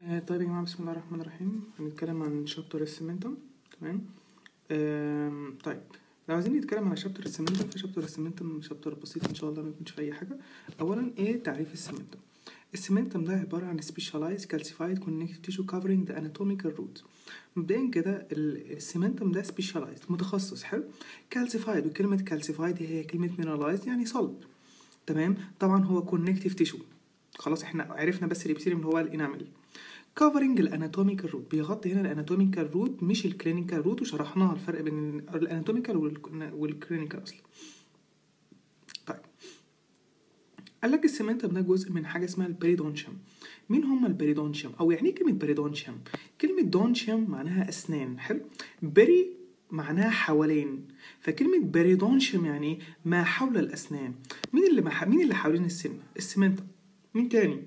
آه، طيب يا جماعة بسم الله الرحمن الرحيم هنتكلم عن شابتر السيمنتم تمام آم، طيب لو عايزين نتكلم عن شابتر السيمنتم فشابتر السيمنتم شابتر بسيط ان شاء الله ما يكونش فيه اي حاجة اولا ايه تعريف السيمنتم السيمنتم ده عبارة عن specialized calcified connective tissue covering the anatomical root مبدئيا كده ال- السيمنتم ده specialized متخصص حلو calcified وكلمة calcified هي كلمة mineralized يعني صلب تمام طبعا هو connective tissue خلاص احنا عرفنا بس الابيثيليوم اللي هو الانامل كفرنج الاناتوميكال روت بيغطي هنا الاناتوميكال روت مش الكلينيكال روت وشرحناها الفرق بين الاناتوميكال والكلينيكال اصلا طيب قال لك السيمنتم ده جزء من حاجه اسمها البريدونشيوم مين هم البريدونشيوم او يعني ايه كلمه بريدونشيوم كلمه دونشيوم معناها اسنان حلو بري معناها حوالين فكلمة بريدونشيوم يعني ايه؟ ما حول الأسنان مين اللي مح... مين اللي حوالين السن؟ السمنتم مين تاني؟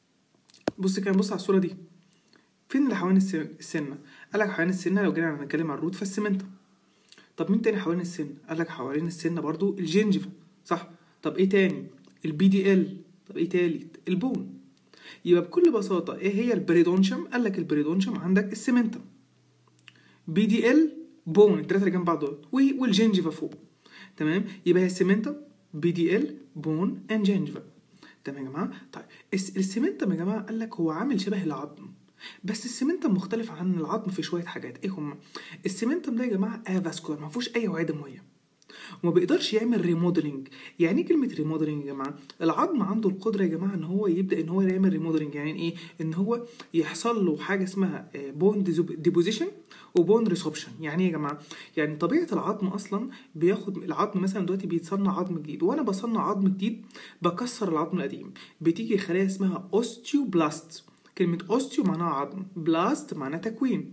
بص كده بص على الصورة دي فين اللي حوالين الس- السنة؟ قال لك حوالين السنة لو جينا هنتكلم عن الروت فالسمنتم طب مين تاني حوالين السن؟ قال لك حوالين السنة برضو الجنجفة صح؟ طب ايه تاني؟ البي دي ال طب ايه تالت؟ البون يبقى بكل بساطة ايه هي البريدونشم؟ قال لك البريدونشم عندك السمنتم بي دي ال بون التلاتة اللي جنب بعض دول و- والجنجفة فوق تمام يبقى هي السمنتم بي دي ال بون اند جنجفة تمام يا جماعة طيب الس- السمنتم يا جماعة قال لك هو عامل شبه العظم بس السمنتم مختلف عن العظم في شوية حاجات ايه هما السمنتم ده يا جماعة افاسكولار ما فيهوش اي وعي دموية وما بيقدرش يعمل ريموديلنج يعني ايه كلمه ريموديلنج يا جماعه العظم عنده القدره يا جماعه ان هو يبدا ان هو يعمل ريموديلنج يعني ايه ان هو يحصل له حاجه اسمها بون ديبوزيشن وبون ريسوبشن يعني ايه يا جماعه يعني طبيعه العظم اصلا بياخد العظم مثلا دلوقتي بيتصنع عظم جديد وانا بصنع عظم جديد بكسر العظم القديم بتيجي خلايا اسمها اوستيوبلاست كلمه اوستيو معناها عظم بلاست معناها تكوين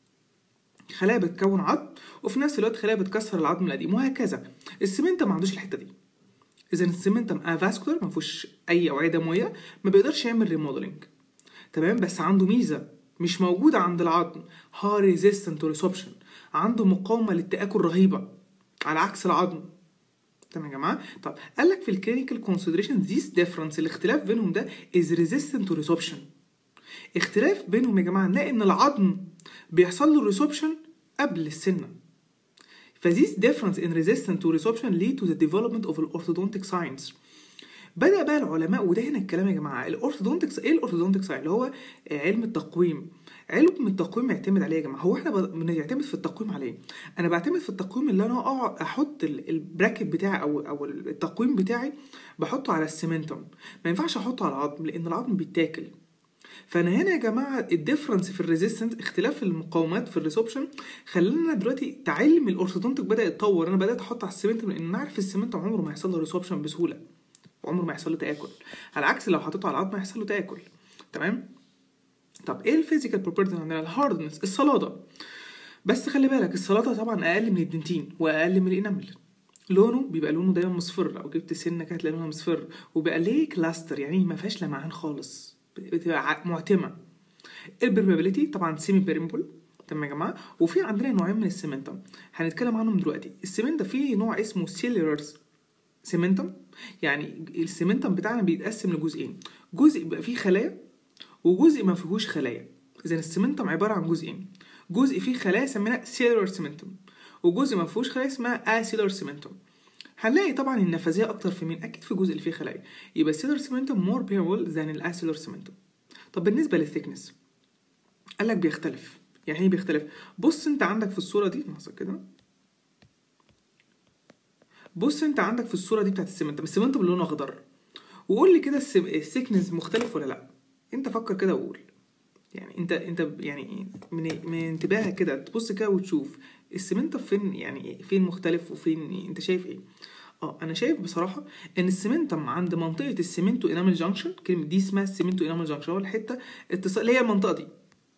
خلايا بتكون عظم وفي نفس الوقت خلايا بتكسر العظم القديم وهكذا السمنتم ما عندوش الحته دي اذا السمنتم افاسكولار ما فيهوش اي اوعيه دمويه ما بيقدرش يعمل ريموديلنج تمام بس عنده ميزه مش موجوده عند العظم هاي ريزيستنت ريسوبشن عنده مقاومه للتاكل رهيبه على عكس العظم تمام يا جماعه طب قال لك في الكلينيكال كونسيدريشن ذيس ديفرنس الاختلاف بينهم ده از ريزيستنت ريسوبشن اختلاف بينهم يا جماعه نلاقي ان العظم بيحصل له ريسوبشن قبل السنه فthese difference in resistance to resorption lead to the development of orthodontic science بدأ بقى العلماء وده هنا الكلام يا جماعة الأورثودونتكس إيه الأورثودونتكس اللي هو علم التقويم علم التقويم يعتمد عليه يا جماعة هو احنا ب- بنعتمد في التقويم على ايه؟ أنا بعتمد في التقويم اللي أنا أقعد أحط ال- البراكت بتاعي أو أو التقويم بتاعي بحطه على السيمنتم ما ينفعش أحطه على العظم لأن العظم بيتاكل فانا هنا يا جماعه الديفرنس في الريزيستنس اختلاف المقاومات في الريسبشن خلينا دلوقتي تعلم الاورثودونتيك بدا يتطور انا بدات احط على السيمنتم لان انا عارف السيمنتم عمره ما هيحصل له ريسبشن بسهوله وعمره ما هيحصل له تاكل على عكس لو حطيته على العظم هيحصل له تاكل تمام طب ايه الفيزيكال بروبرتيز عندنا الهاردنس الصلاده بس خلي بالك الصلاده طبعا اقل من الدنتين واقل من الانامل لونه بيبقى لونه دايما مصفر لو جبت سنه كده هتلاقي لونها مصفر وبقى ليه كلاستر يعني ما فيهاش لمعان خالص بتبقى ع- معتمه البرمابيليتي طبعا سيمي بيرمبل تمام يا جماعه وفي عندنا نوعين من السيمنتم هنتكلم عنهم دلوقتي السيمنتم في نوع اسمه سيلولرز سيمنتم يعني السيمنتم بتاعنا بيتقسم لجزئين جزء بيبقى فيه خلايا وجزء ما فيهوش خلايا اذا السيمنتم عباره عن جزئين جزء فيه خلايا سميناه سيلولر سيمنتم وجزء ما فيهوش خلايا اسمها اسيلر سيمنتم هنلاقي طبعا النفاذيه اكتر في مين اكيد في الجزء اللي فيه خلايا يبقى السيلولر سيمنتم مور بيربل ذان الاسيلر سيمنتم طب بالنسبه للثيكنس قال لك بيختلف يعني ايه بيختلف بص انت عندك في الصوره دي لحظه كده بص انت عندك في الصوره دي بتاعت السيمنتم السيمنتم لونه اخضر وقول لي كده السم- السيكنس مختلف ولا لا انت فكر كده وقول يعني انت انت يعني من من انتباهك كده تبص كده وتشوف السيمنتم فين يعني فين مختلف وفين انت شايف ايه اه انا شايف بصراحه ان السيمنتم عند منطقه السيمنتو انامل جانكشن كلمه دي اسمها السيمنتو انامل جانكشن هو الحته اتصال اللي هي المنطقه دي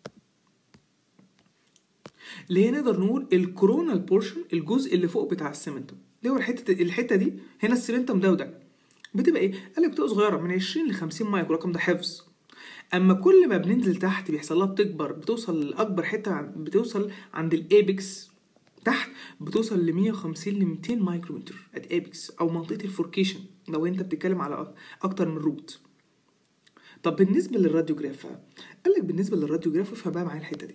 اللي هي نقدر نقول الكورونال بورشن الجزء اللي فوق بتاع السيمنتم اللي هو الحته الحته دي هنا السيمنتم ده وده بتبقى ايه قال لك بتبقى صغيره من 20 ل 50 مايكرو الرقم ده حفظ اما كل ما بننزل تحت بيحصل لها بتكبر بتوصل لاكبر حته عن- بتوصل عند الايبكس تحت بتوصل ل 150 ل 200 مايكرومتر ات ايبكس او منطقه الفوركيشن لو انت بتتكلم على أك- اكتر من روت طب بالنسبه للراديوجراف بقى قال لك بالنسبه للراديوجراف افهم بقى معايا الحته دي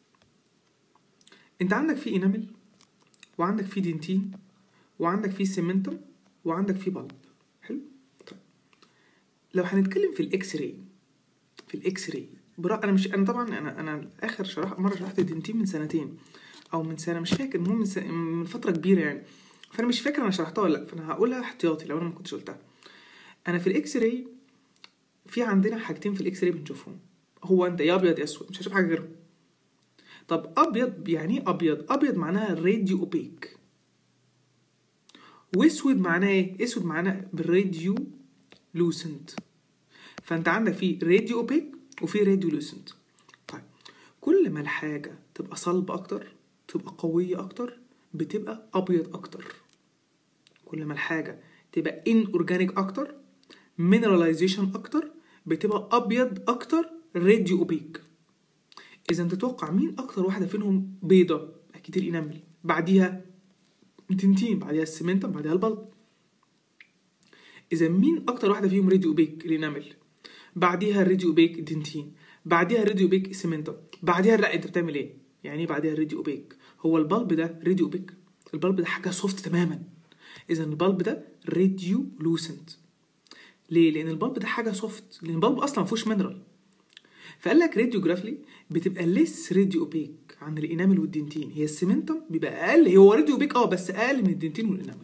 انت عندك في انامل وعندك في دينتين وعندك في سيمنتم وعندك في بلب حلو طيب لو هنتكلم في الاكس راي في الاكس راي برا انا مش انا طبعا انا انا اخر شرح مره شرحت الدينتين من سنتين او من سنه مش فاكر المهم من, س... من فتره كبيره يعني فانا مش فاكر انا شرحتها ولا لا فانا هقولها احتياطي لو انا ما كنتش قلتها انا في الاكس راي في عندنا حاجتين في الاكس راي بنشوفهم هو انت يا ابيض يا اسود مش هشوف حاجه غيرهم طب ابيض يعني ايه ابيض ابيض معناها راديو اوبيك واسود معناه ايه اسود معناه بالراديو لوسنت فانت عندك في راديو اوبيك وفي راديو لوسنت طيب كل ما الحاجه تبقى صلبه اكتر تبقى قويه اكتر بتبقى ابيض اكتر كل ما الحاجه تبقى ان اورجانيك اكتر مينراليزيشن اكتر بتبقى ابيض اكتر راديو اوبيك اذا تتوقع مين اكتر واحده فيهم بيضه اكيد الانامل بعديها تنتين بعديها السمنتم بعديها البلب اذا مين اكتر واحده فيهم راديو اوبيك الانامل بعديها الراديو اوبيك دنتين بعديها الراديو اوبيك سمنتم بعديها لا انت بتعمل ايه يعني ايه بعديها الراديو اوبيك هو البلب ده راديو اوبيك البلب ده حاجه سوفت تماما اذا البلب ده راديو لوسنت ليه لان البلب ده حاجه سوفت لان البلب اصلا ما فيهوش مينرال فقال لك راديوجرافلي بتبقى ليس راديو اوبيك عن الانامل والدنتين هي السمنتم بيبقى اقل هو راديو اوبيك اه بس اقل من الدنتين والانامل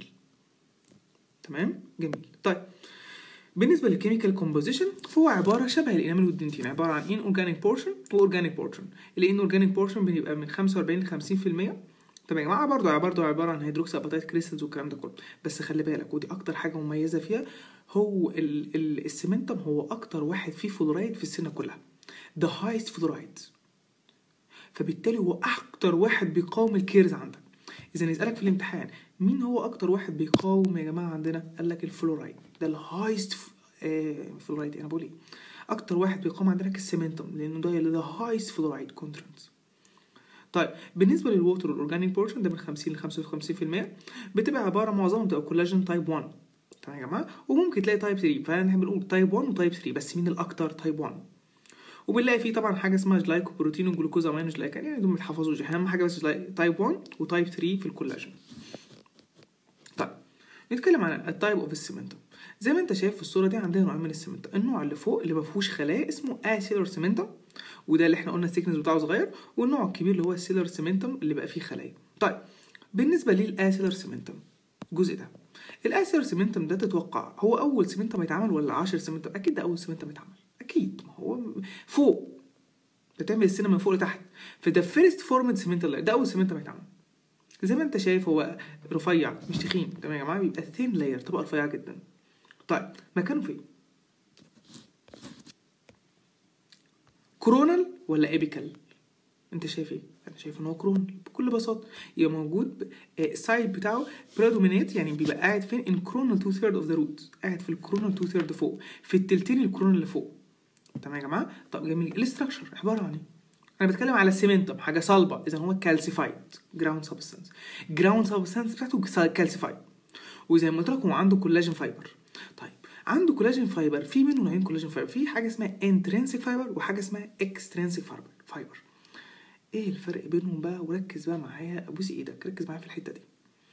تمام جميل طيب بالنسبه للكيميكال كومبوزيشن فهو عباره شبه الانامل والدنتين عباره عن ان اورجانيك بورشن واورجانيك بورشن الان اورجانيك بورشن بيبقى من 45 ل 50% طب يا جماعه برضه برضه عباره عن هيدروكسي اباتايت كريستالز والكلام ده كله بس خلي بالك ودي اكتر حاجه مميزه فيها هو ال ال السمنتم هو اكتر واحد فيه فلورايد في السنه كلها the highest fluoride فبالتالي هو اكتر واحد بيقاوم الكيرز عندك اذا يسالك في الامتحان مين هو اكتر واحد بيقاوم يا جماعه عندنا قال لك الفلورايد ده الهايست فلورايد انا بقول ايه اكتر واحد بيقاوم عندك السمنتم لانه ده ده هايست فلورايد كونتنت طيب بالنسبه للووتر والاورجانيك بورشن ده من 50 ل 55% بتبقى عباره معظمها بتبقى كولاجين تايب 1 تمام يا جماعه وممكن تلاقي تايب 3 فاحنا بنقول تايب 1 وتايب 3 بس مين الاكتر تايب 1 وبنلاقي فيه طبعا حاجه اسمها جلايكوبروتين وجلوكوز امينو جلايكان يعني دول ما تحفظوش اهم حاجه بس تايب 1 وتايب 3 في الكولاجين طيب نتكلم عن التايب اوف السيمنتوم زي ما انت شايف في الصوره دي عندنا نوعين من السيمنتوم النوع اللي فوق اللي ما فيهوش خلايا اسمه اسيلر سيمنتوم وده اللي احنا قلنا الثيكنس بتاعه صغير والنوع الكبير اللي هو السيلر سيمنتوم اللي بقى فيه خلايا طيب بالنسبه للاسيلر سيمنتوم الجزء ده الاسيلر سيمنتوم ده تتوقع هو اول سيمنتوم يتعمل ولا 10 سيمنتوم اكيد ده اول سيمنتوم يتعمل اكيد ما هو فوق بتعمل السنه من فوق لتحت فده فيرست فورمد سيمنتال ده اول سيمنتال هيتعمل زي ما انت شايف هو رفيع مش تخين تمام يا جماعه بيبقى ثين لاير طبقه رفيعه جدا طيب مكانه فين كرونال ولا ايبيكال انت شايف ايه انا شايف ان هو كرونال بكل بساطه يبقى موجود السايد بتاعه بريدومينيت يعني بيبقى قاعد فين ان كرونال 2 ثيرد اوف ذا روت قاعد في الكرونال 2 ثيرد فوق في التلتين الكرونال اللي فوق تمام يا جماعه طب جميل الاستراكشر عباره عن ايه انا بتكلم على السيمنتم حاجه صلبه اذا هو كالسيفايد جراوند سبستانس جراوند سبستانس بتاعته كالسيفايد وزي ما قلت لكم عنده كولاجين فايبر طيب عنده كولاجين فايبر في منه نوعين كولاجين فايبر في حاجه اسمها انترنسيك فايبر وحاجه اسمها اكسترنسيك فايبر فايبر ايه الفرق بينهم بقى وركز بقى معايا ابوس ايدك ركز معايا في الحته دي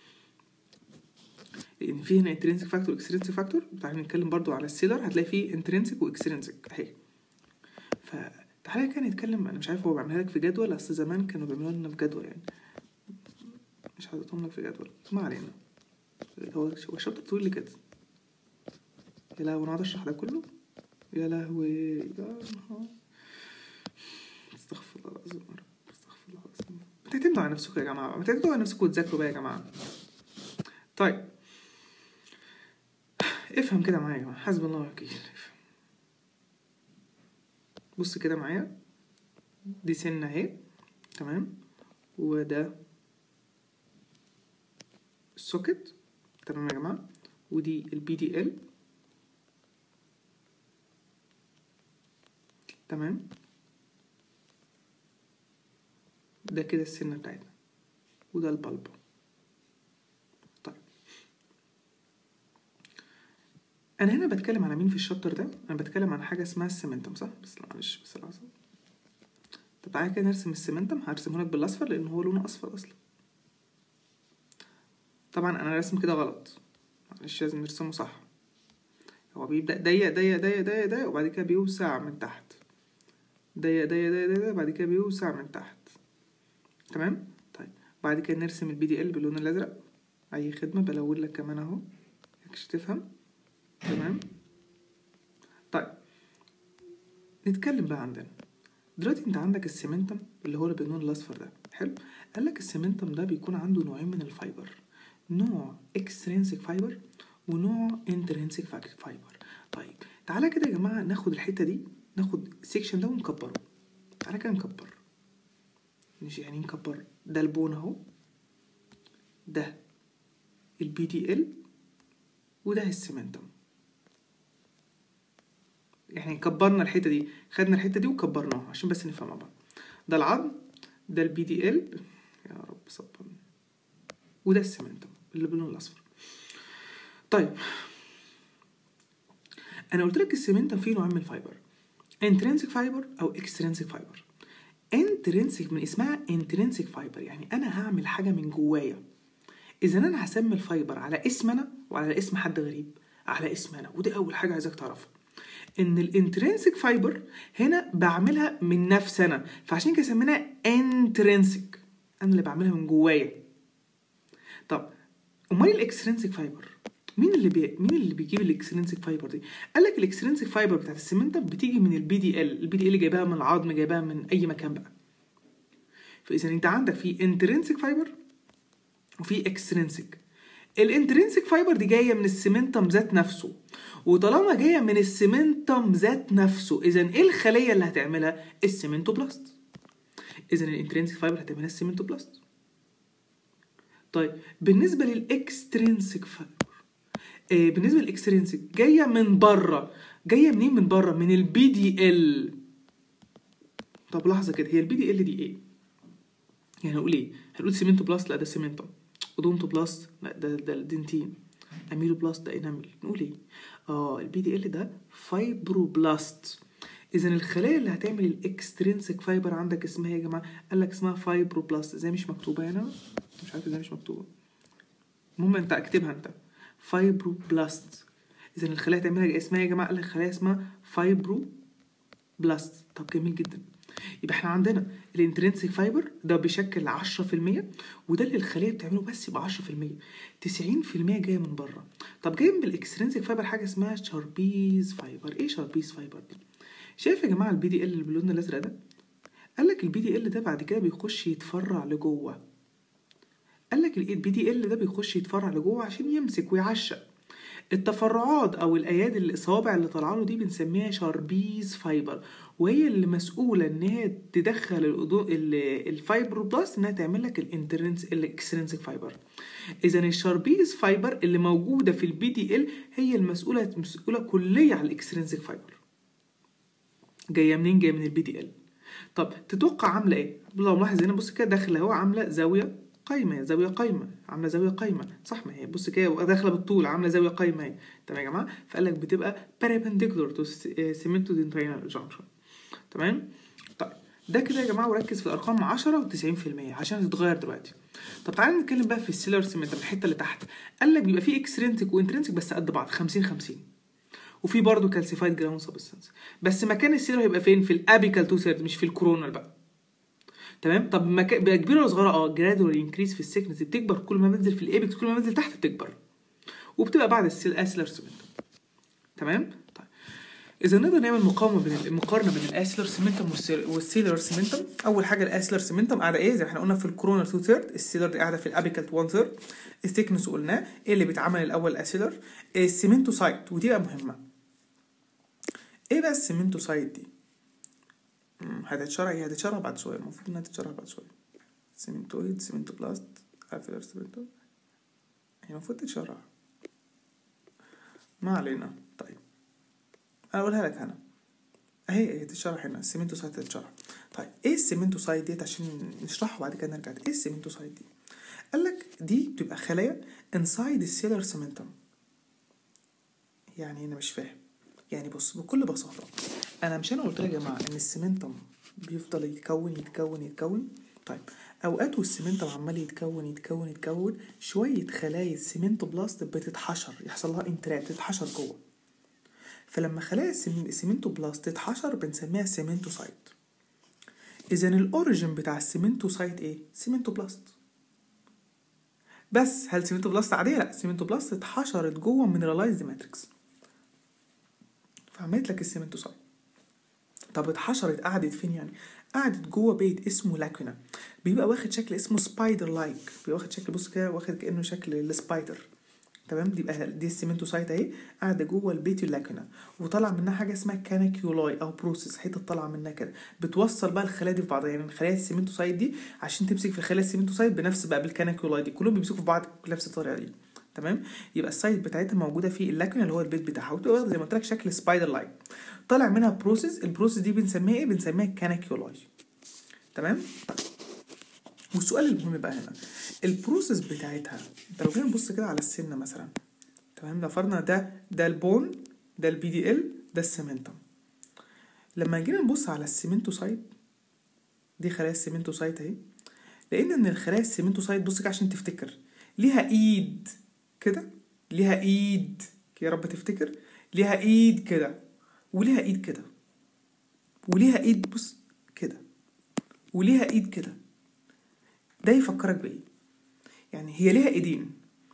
لان في هنا انترنسيك فاكتور واكسترنسيك فاكتور تعالى نتكلم برضو على السيلر هتلاقي فيه انترنسيك واكسترنسيك اهي فتعالى كده نتكلم انا مش عارف هو بيعملها لك في جدول اصل زمان كانوا بيعملوها لنا في جدول يعني مش حاططهم لك في جدول ما علينا هو هو الشابتر طويل ليه كده يا لهوي انا اقعد اشرح ده كله يا لهوي يا نهار استغفر الله العظيم يا رب استغفر الله العظيم ما تعتمدوا على نفسكم يا جماعه ما تعتمدوا على نفسكم وتذاكروا بقى يا جماعه طيب افهم كده معايا يا جماعه حسب الله وكيل افهم بص كده معايا دي سنة اهي تمام وده السوكت تمام يا جماعة ودي البي دي ال تمام ده كده السنة بتاعتنا وده البلب طيب انا هنا بتكلم على مين في الشابتر ده انا بتكلم عن حاجه اسمها السيمنتم صح بس لا معلش بس لحظه طب تعالى كده نرسم السيمنتم هرسمه لك بالاصفر لان هو لونه اصفر اصلا طبعا انا راسم كده غلط معلش لازم نرسمه صح هو بيبدا ضيق ضيق ضيق ضيق ضيق وبعد كده بيوسع من تحت ضيق ضيق ضيق ضيق بعد كده بيوسع من تحت تمام طيب بعد كده نرسم البي دي ال باللون الازرق اي خدمه بلون لك كمان اهو عشان تفهم تمام طيب نتكلم بقى عندنا دلوقتي انت عندك السيمنتم اللي هو اللي باللون الاصفر ده حلو قال لك السيمنتم ده بيكون عنده نوعين من الفايبر نوع اكسترينسيك فايبر ونوع انترنسيك فايبر طيب تعالى كده يا جماعه ناخد الحته دي ناخد السيكشن ده ونكبره تعالى كده نكبر مش يعني نكبر ده البون اهو ده البي دي ال وده السيمنتم يعني كبرنا الحته دي خدنا الحته دي وكبرناها عشان بس نفهم مع بعض ده العظم ده البي دي ال يا رب صبرني وده السيمنتم اللي باللون الاصفر طيب انا قلت لك السيمنتم فيه نوعين من الفايبر انترنسيك فايبر او اكسترنسيك فايبر انترنسيك من اسمها انترنسيك فايبر يعني انا هعمل حاجه من جوايا اذا انا هسمي الفايبر على اسم انا وعلى اسم حد غريب على اسم انا ودي اول حاجه عايزك تعرفها ان الانترنسيك فايبر هنا بعملها من نفسي انا فعشان كده سميناها انترنسيك انا اللي بعملها من جوايا طب امال الاكسترنسيك فايبر مين اللي بي... مين اللي بيجيب الاكسترنسيك فايبر دي قال لك الاكسترنسيك فايبر بتاعت السيمنتم بتيجي من البي دي ال البي دي ال جايباها من العظم جايباها من اي مكان بقى فاذا انت عندك في انترنسيك فايبر وفي اكسترنسيك الانترنسيك فايبر دي جايه من السيمنتم ذات نفسه وطالما جايه من السيمنتم ذات نفسه اذا ايه الخليه اللي هتعملها السيمنتوبلاست اذا الانترنسيك فايبر هتعملها السيمنتوبلاست طيب بالنسبه للاكسترنسيك فايبر آه بالنسبه للاكسترنسيك جايه من بره جايه منين من بره من البي دي ال طب لحظه كده هي البي دي ال دي ايه يعني هنقول ايه هنقول سيمنتو بلاست لا ده سيمنتوم اودونتو بلاست لا ده ده الدنتين اميلو بلاست ده انامل نقول ايه اه البي دي ال ده فايبروبلاست اذا الخلايا اللي هتعمل الاكسترنسيك فايبر عندك اسمها ايه يا جماعه قال لك اسمها فايبروبلاست ازاي مش مكتوبه هنا مش عارف ازاي مش مكتوبه المهم انت اكتبها انت فايبروبلاست اذا الخلايا هتعملها اسمها يا جماعه قال لك خلايا اسمها فايبروبلاست طب جميل جدا يبقى احنا عندنا الانترنسيك فايبر ده بيشكل 10% وده اللي الخليه بتعمله بس يبقى 10% 90% جايه من بره طب جاي من الاكسترنسيك فايبر حاجه اسمها شاربيز فايبر ايه شاربيز فايبر دي شايف يا جماعه البي دي ال اللي باللون الازرق ده قال لك البي دي ال ده بعد كده بيخش يتفرع لجوه قال لك البي دي ال ده بيخش يتفرع لجوه عشان يمسك ويعشق التفرعات او الايادي الاصابع اللي طالعه له دي بنسميها شاربيز فايبر وهي اللي مسؤوله ان هي تدخل الفايبروبلاست انها تعمل لك الانترنس الاكسترنسيك فايبر اذا الشاربيز فايبر اللي موجوده في البي دي ال هي المسؤوله مسؤوله كليه عن الاكسترنسيك فايبر جايه منين جايه من البي دي ال طب تتوقع عامله ايه لو ملاحظ هنا بص كده داخله اهو عامله زاويه قايمة زاوية قايمة عاملة زاوية قايمة صح ما هي بص كده داخلة بالطول عاملة زاوية قايمة اهي تمام يا جماعة فقال لك بتبقى perpendicular to cementodentine junction تمام طيب ده كده يا جماعة وركز في الأرقام 10 و90% عشان هتتغير دلوقتي طب تعالى نتكلم بقى في السيلر سيمنتم الحتة اللي تحت قال لك بيبقى فيه اكسترنسيك وانترنسيك بس قد بعض 50 50 وفي برضه كالسيفايد جراوند سبستانس بس مكان السيلر هيبقى فين في الابيكال تو ثيرد مش في الكورونال بقى تمام طب مكان بقى كبيره ولا صغيره اه جرادوال انكريس في السكنس بتكبر كل ما بنزل في الايبكس كل ما بنزل تحت بتكبر وبتبقى بعد السيل اسلر سيمنتم تمام طيب اذا نقدر نعمل مقاومه بين المقارنه بين الاسلر سيمنتم والسيلر سيمنتم اول حاجه الاسلر سيمنتم قاعده ايه زي ما احنا قلنا في الكورونال 2 ثيرد السيلر دي قاعده في الابيكال 1 ثيرد الثيكنس قلناه ايه اللي بيتعمل الاول الاسلر السيمنتوسايت ودي بقى مهمه ايه بقى السيمنتوسايت دي هتتشرح هي هتتشرح بعد شويه المفروض انها تتشرح بعد شويه سيمنتويد سيمنتوبلاست افيلر سيمنتو هي المفروض تتشرح ما علينا طيب انا اقولها لك انا اهي هي تتشرح هنا السيمنتوسايت هتتشرح طيب ايه السيمنتوسايت ديت عشان نشرحه بعد كده نرجع ايه السيمنتوسايت دي قال لك دي بتبقى خلايا انسايد السيلر سيمنتم يعني انا مش فاهم يعني بص بكل بساطه انا مش انا قلت لك يا جماعه ان السمنتم بيفضل يتكون يتكون يتكون طيب اوقات والسمنتم عمال يتكون يتكون يتكون شويه خلايا السمنتو بلاست بتتحشر يحصل لها انترات تتحشر جوه فلما خلايا السم- السمنتو بلاست تتحشر بنسميها سيمنتوسايت اذا الاوريجين بتاع السيمنتوسايت ايه سيمنتو بلاست بس هل سيمنتو بلاست عاديه لا سيمنتو بلاست اتحشرت جوه مينرالايزد ماتريكس فعملت لك السيمنتوسايت طب اتحشرت قعدت فين يعني قعدت جوه بيت اسمه لاكونا بيبقى واخد شكل اسمه سبايدر لايك بيبقى واخد شكل بص كده واخد كانه شكل السبايدر تمام دي بقى دي السيمنتوسايت اهي قاعده جوه البيت اللاكونا وطلع منها حاجه اسمها كاناكيولاي او بروسيس حته طالعه منها كده بتوصل بقى الخلايا دي في بعضها يعني خلايا السيمنتوسايت دي عشان تمسك في خلايا السيمنتوسايت بنفس بقى بالكاناكيولاي دي كلهم بيمسكوا في بعض بنفس الطريقه دي تمام يبقى السايت بتاعتها موجوده في اللاكونا اللي هو البيت بتاعها وتبقى واخدة زي ما قلت لك شكل سبايدر لايك طالع منها بروسيس البروسيس دي بنسميها ايه بنسميها كاناكيولاي تمام طيب والسؤال المهم بقى هنا البروسيس بتاعتها انت لو جينا نبص كده على السن مثلا تمام لو فرضنا ده ده البون ده البي دي ال ده السيمنتم لما جينا نبص على السيمنتوسايت دي خلايا السيمنتوسايت اهي لقينا ان الخلايا السيمنتوسايت بص كده عشان تفتكر ليها ايد كده ليها ايد يا رب تفتكر ليها ايد كده وليها ايد كده وليها ايد بص كده وليها ايد كده ده يفكرك بايه يعني هي ليها ايدين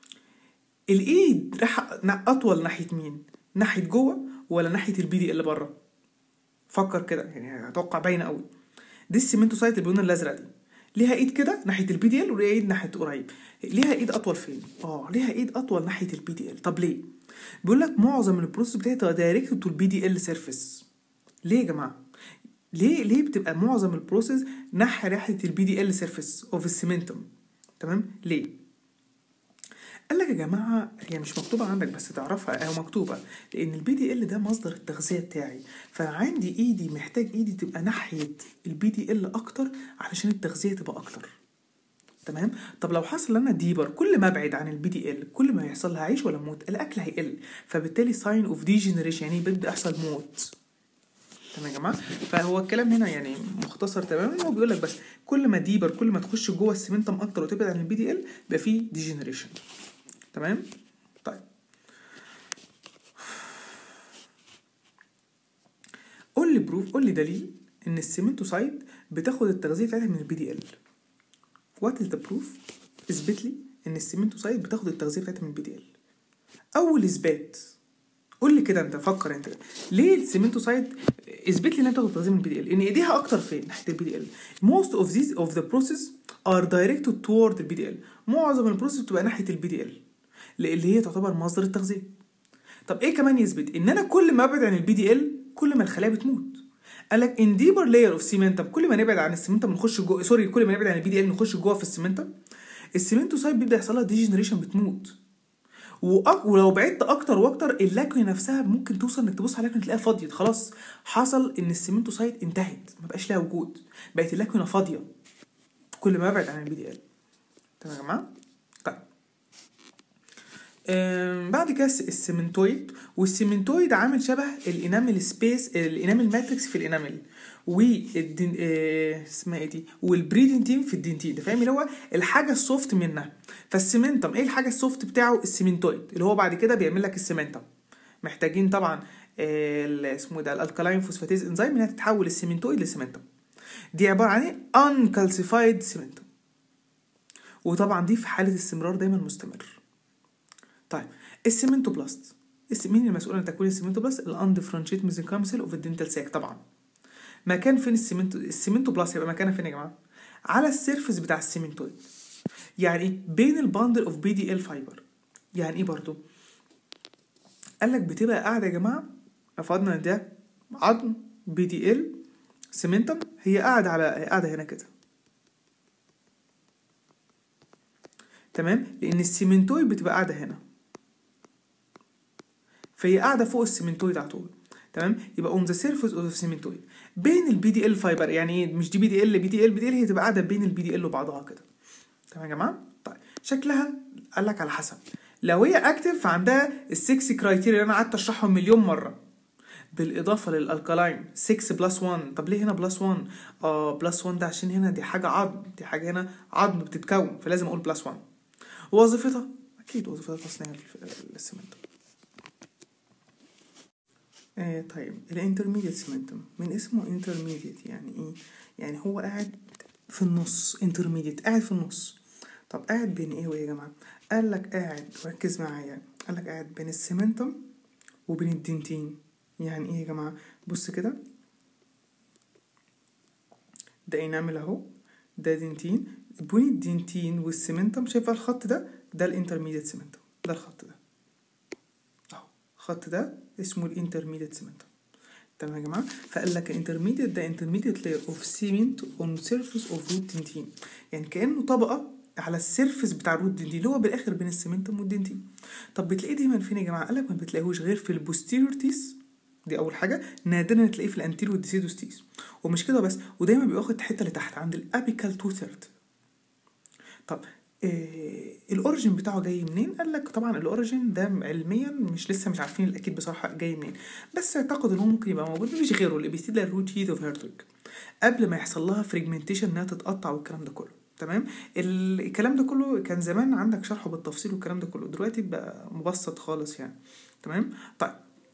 الايد راح اطول ناحيه مين ناحيه جوه ولا ناحيه البي دي اللي بره فكر كده يعني اتوقع باينه قوي دي السيمنتوسايت اللي باللون الازرق دي ليها ايد كده ناحيه البي دي ال وليها ايد ناحيه قريب ليها ايد اطول فين اه ليها ايد اطول ناحيه البي دي ال طب ليه بيقول لك معظم البروسيس بتاعتها دايركت تو البي دي ال سيرفيس ليه يا جماعه ليه ليه بتبقى معظم البروسيس ناحيه ناحيه البي دي ال سيرفيس اوف السيمنتوم تمام ليه قال لك يا جماعه هي مش مكتوبه عندك بس تعرفها هي مكتوبه لان البي دي ال ده مصدر التغذيه بتاعي فانا عندي ايدي محتاج ايدي تبقى ناحيه البي دي ال اكتر علشان التغذيه تبقى اكتر تمام طب لو حصل انا ديبر كل ما ابعد عن البي دي ال كل ما يحصل لها عيش ولا موت الاكل هيقل فبالتالي ساين اوف ديجنريشن يعني بيبدا يحصل موت تمام يا جماعه فهو الكلام هنا يعني مختصر تماما هو بيقول لك بس كل ما ديبر كل ما تخش جوه السيمنتم اكتر وتبعد عن البي دي ال يبقى فيه ديجنريشن تمام طيب قول لي بروف قول لي دليل ان السيمنتوسايت بتاخد التغذيه بتاعتها من البي دي ال وات از ذا بروف اثبت لي ان السيمنتوسايت بتاخد التغذيه بتاعتها من البي دي ال اول اثبات قول لي كده انت فكر انت ليه السيمنتوسايت اثبت لي انها بتاخد التغذيه من البي دي ال ان ايديها اكتر فين ناحيه البي دي ال most of these of the process are directed toward البي دي ال معظم البروسيس بتبقى ناحيه البي دي ال اللي هي تعتبر مصدر التغذيه طب ايه كمان يثبت ان انا كل ما ابعد عن البي دي ال كل ما الخلايا بتموت قال لك ان ديبر لاير اوف سيمنتم كل ما نبعد عن السيمنتم نخش جوه سوري كل ما نبعد عن البي دي ال نخش جوه في السيمنتم السيمنتوسايت بيبدا يحصل لها ديجنريشن بتموت وأك... ولو بعدت اكتر واكتر اللاكونا نفسها ممكن توصل انك تبص على اللاكونا تلاقيها فاضيه خلاص حصل ان السيمنتوسايت انتهت ما بقاش لها وجود بقت اللاكونا فاضيه كل ما ابعد عن البي دي ال تمام يا جماعه طيب آم، بعد كده الس- السيمنتويد والسيمنتويد عامل شبه الانامل سبيس الانامل ماتريكس في الانامل والدين آه، اسمها ايه دي والبريدنتين في الدنتين ده فاهم اللي هو الحاجه السوفت منها فالسيمنتم ايه الحاجه السوفت بتاعه السيمنتويد اللي هو بعد كده بيعمل لك السيمنتم محتاجين طبعا آه، ال- اسمه ده الالكالاين فوسفاتيز انزيم انها تتحول السيمنتويد لسيمنتم دي عباره عن ايه انكالسيفايد سيمنتم وطبعا دي في حاله استمرار دايما مستمر طيب السيمنتوبلاست الس- مين المسؤول عن تكوين السيمنتوبلاست الاندفرنشيت ميزنكامسل اوف الدنتال ساك طبعا مكان فين السيمنتو السيمنتوبلاست يبقى مكانها فين يا جماعه على السيرفس بتاع السيمنتويد يعني إيه؟ بين الباندل اوف بي دي ال فايبر يعني ايه برضو قال لك بتبقى قاعده يا جماعه افرضنا ان ده عظم بي دي ال سيمنتم هي قاعده على قاعده هنا كده تمام لان السيمنتويد بتبقى قاعده هنا فهي قاعده فوق السيمنتويد على طول تمام يبقى اون ذا سيرفيس اوف السيمنتويد بين البي دي ال فايبر يعني ايه مش دي بي دي ال بي دي ال بي دي ال هي تبقى قاعده بين البي دي ال وبعضها كده تمام يا جماعه طيب شكلها قال لك على حسب لو هي اكتف فعندها السكس كرايتيريا اللي انا قعدت اشرحهم مليون مره بالاضافه للالكالاين 6 بلس 1 طب ليه هنا بلس 1 اه بلس 1 ده عشان هنا دي حاجه عظم دي حاجه هنا عظم بتتكون فلازم اقول بلس 1 وظيفتها اكيد وظيفتها تصنيع ال- السمنت آه طيب الانترميديت سمنتم من اسمه انترميديت يعني ايه يعني هو قاعد في النص انترميديت قاعد في النص طب قاعد بين ايه وايه يا جماعه قال لك قاعد ركز معايا قال لك قاعد بين السمنتم وبين الدنتين يعني ايه يا جماعه بص كده ده انامل اهو ده دنتين بين الدنتين والسمنتم شايف الخط ده ده الانترميديت سمنتم ده الخط ده اهو الخط ده اسمه الانترميديت سمنتم تمام يا جماعه فقال لك انترميديت ده intermediate layer of cement on surface of root dentin يعني كانه طبقه على السيرفس بتاع الروت دنتين اللي هو بالاخر بين السمنتم والدنتين طب بتلاقيه دايما فين يا جماعه قال لك ما بتلاقيهوش غير في البوستيريور تيس دي اول حاجه نادرا تلاقيه في الانتيريور ديسيدوس تيس ومش كده بس ودايما بيبقى واخد الحته اللي تحت عند الابيكال تو ثيرد طب إيه الاوريجين بتاعه جاي منين قال لك طبعا الاوريجين ده علميا مش لسه مش عارفين الاكيد بصراحه جاي منين بس اعتقد ان هو ممكن يبقى موجود مفيش غيره الابيثيليال روت هيث اوف هيرتوج قبل ما يحصل لها فريجمنتيشن انها تتقطع والكلام ده كله تمام ال- الكلام ده كله كان زمان عندك شرحه بالتفصيل والكلام ده كله دلوقتي بقى مبسط خالص يعني تمام طيب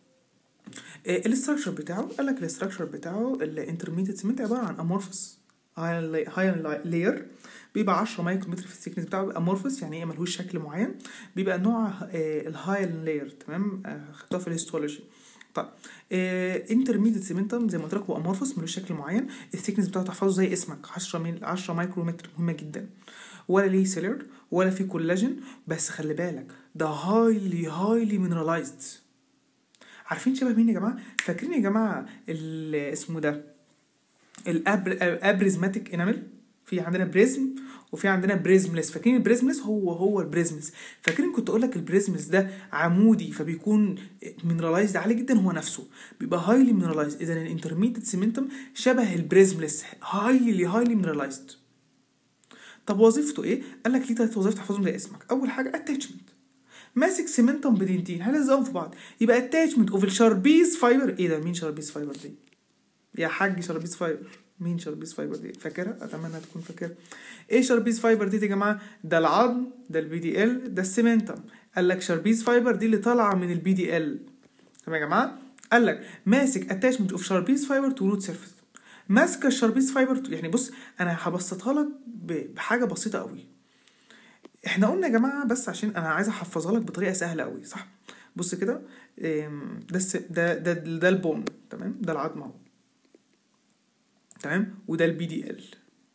الاستراكشر بتاعه قال لك الاستراكشر بتاعه الانترميديت سيمنت عباره عن امورفس هاي لاير بيبقى 10 مايكرومتر في الثيكنس بتاعه بيبقى امورفس يعني ايه ملهوش شكل معين بيبقى نوع الهاي لاير تمام آه، خدتوها في الهيستولوجي طيب انترميديت سيمنتم زي ما قلت لك هو امورفس ملوش شكل معين الثيكنس بتاعه تحفظه زي اسمك 10 من 10 مايكرومتر مهمه جدا ولا ليه سيلر ولا فيه كولاجين بس خلي بالك ده هايلي هايلي مينرالايزد عارفين شبه مين يا جماعه فاكرين يا جماعه ال- اسمه ده الابريزماتيك انامل في عندنا بريزم وفي عندنا بريزملس فاكرين البريزملس هو هو البريزملس فاكرين كنت اقول لك البريزملس ده عمودي فبيكون مينرالايزد عالي جدا هو نفسه بيبقى هايلي مينرالايزد اذا الانترميديت سيمنتم شبه البريزملس هايلي هايلي مينرالايزد طب وظيفته ايه قال لك ليه تلات وظائف تحفظهم زي اسمك اول حاجه اتاتشمنت ماسك سيمنتم بدنتين هلزقهم في بعض يبقى اتاتشمنت اوف الشاربيز فايبر ايه ده مين شاربيز فايبر دي يا حاج شاربيز فايبر مين شاربيز فايبر دي فاكرها اتمنى تكون فاكرها ايه شاربيز فايبر دي يا جماعه ده العظم ده البي دي ال ده السيمنتم قال لك شاربيز فايبر دي اللي طالعه من البي دي ال تمام يا جماعه قال لك ماسك اتاتشمنت اوف شاربيز فايبر تو روت سيرفيس ماسكه الشاربيز فايبر يعني بص انا هبسطها لك ب- بحاجه بسيطه قوي احنا قلنا يا جماعه بس عشان انا عايز احفظها لك بطريقه سهله قوي صح بص كده إم، ده الس- ده ده ده البون تمام ده العظم اهو تمام وده البي دي ال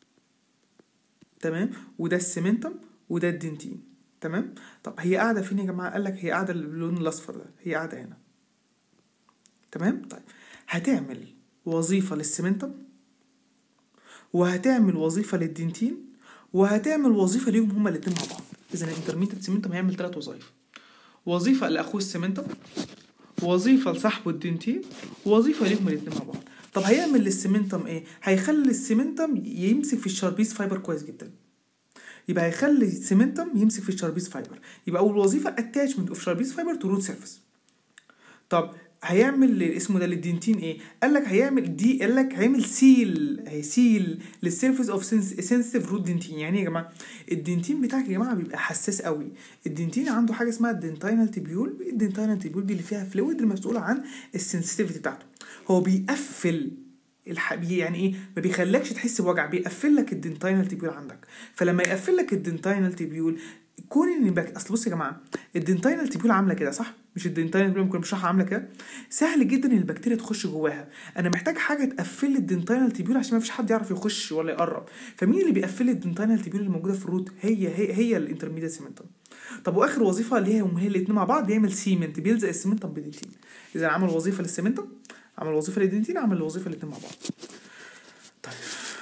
تمام وده السيمنتم وده الدنتين تمام طب هي قاعده فين يا جماعه قال لك هي قاعده باللون الاصفر ده هي قاعده هنا تمام طيب هتعمل وظيفه للسيمنتم وهتعمل وظيفه للدنتين وهتعمل وظيفه ليهم هما الاتنين مع بعض اذا الانترميديت سيمنتم هيعمل ثلاث وظائف وظيفه لاخوه السيمنتم وظيفه لصاحبه الدنتين ووظيفه ليهم الاتنين مع بعض طب هيعمل للسيمنتم ايه هيخلي السيمنتم يمسك في الشاربيز فايبر كويس جدا يبقى هيخلي السيمنتم يمسك في الشاربيز فايبر يبقى اول وظيفه اتاتشمنت اوف شاربيز فايبر تو روت سيرفيس طب هيعمل اسمه ده للدنتين ايه قال لك هيعمل دي قال لك هيعمل سيل هيسيل للسيرفيس اوف سنسيتيف روت دنتين يعني ايه يا جماعه الدنتين بتاعك يا جماعه بيبقى حساس قوي الدنتين عنده حاجه اسمها الدنتينال تيبيول الدنتينال تيبيول دي اللي فيها فلويد المسؤوله عن السنسيتيفيتي بتاعته هو بيقفل الح... بي- يعني ايه ما بيخليكش تحس بوجع بيقفل لك الدنتينال تيبيول عندك فلما يقفل لك الدنتينال تيبيول كون ان بك... اصل بص يا جماعه الدنتينال تيبيول عامله كده صح مش الدنتينال تيبيول ممكن بشرحها عامله كده سهل جدا ان البكتيريا تخش جواها انا محتاج حاجه تقفل لي الدنتينال تيبيول عشان ما فيش حد يعرف يخش ولا يقرب فمين اللي بيقفل لي الدنتينال تيبيول اللي موجوده في الروت هي هي هي الانترميديت سيمنتم طب واخر وظيفه اللي هي هي الاثنين مع بعض بيعمل سيمنت بيلزق السيمنتم بدنتين اذا عمل وظيفه للسيمنتم عمل وظيفه للدنتين عمل وظيفه الاثنين مع بعض طيب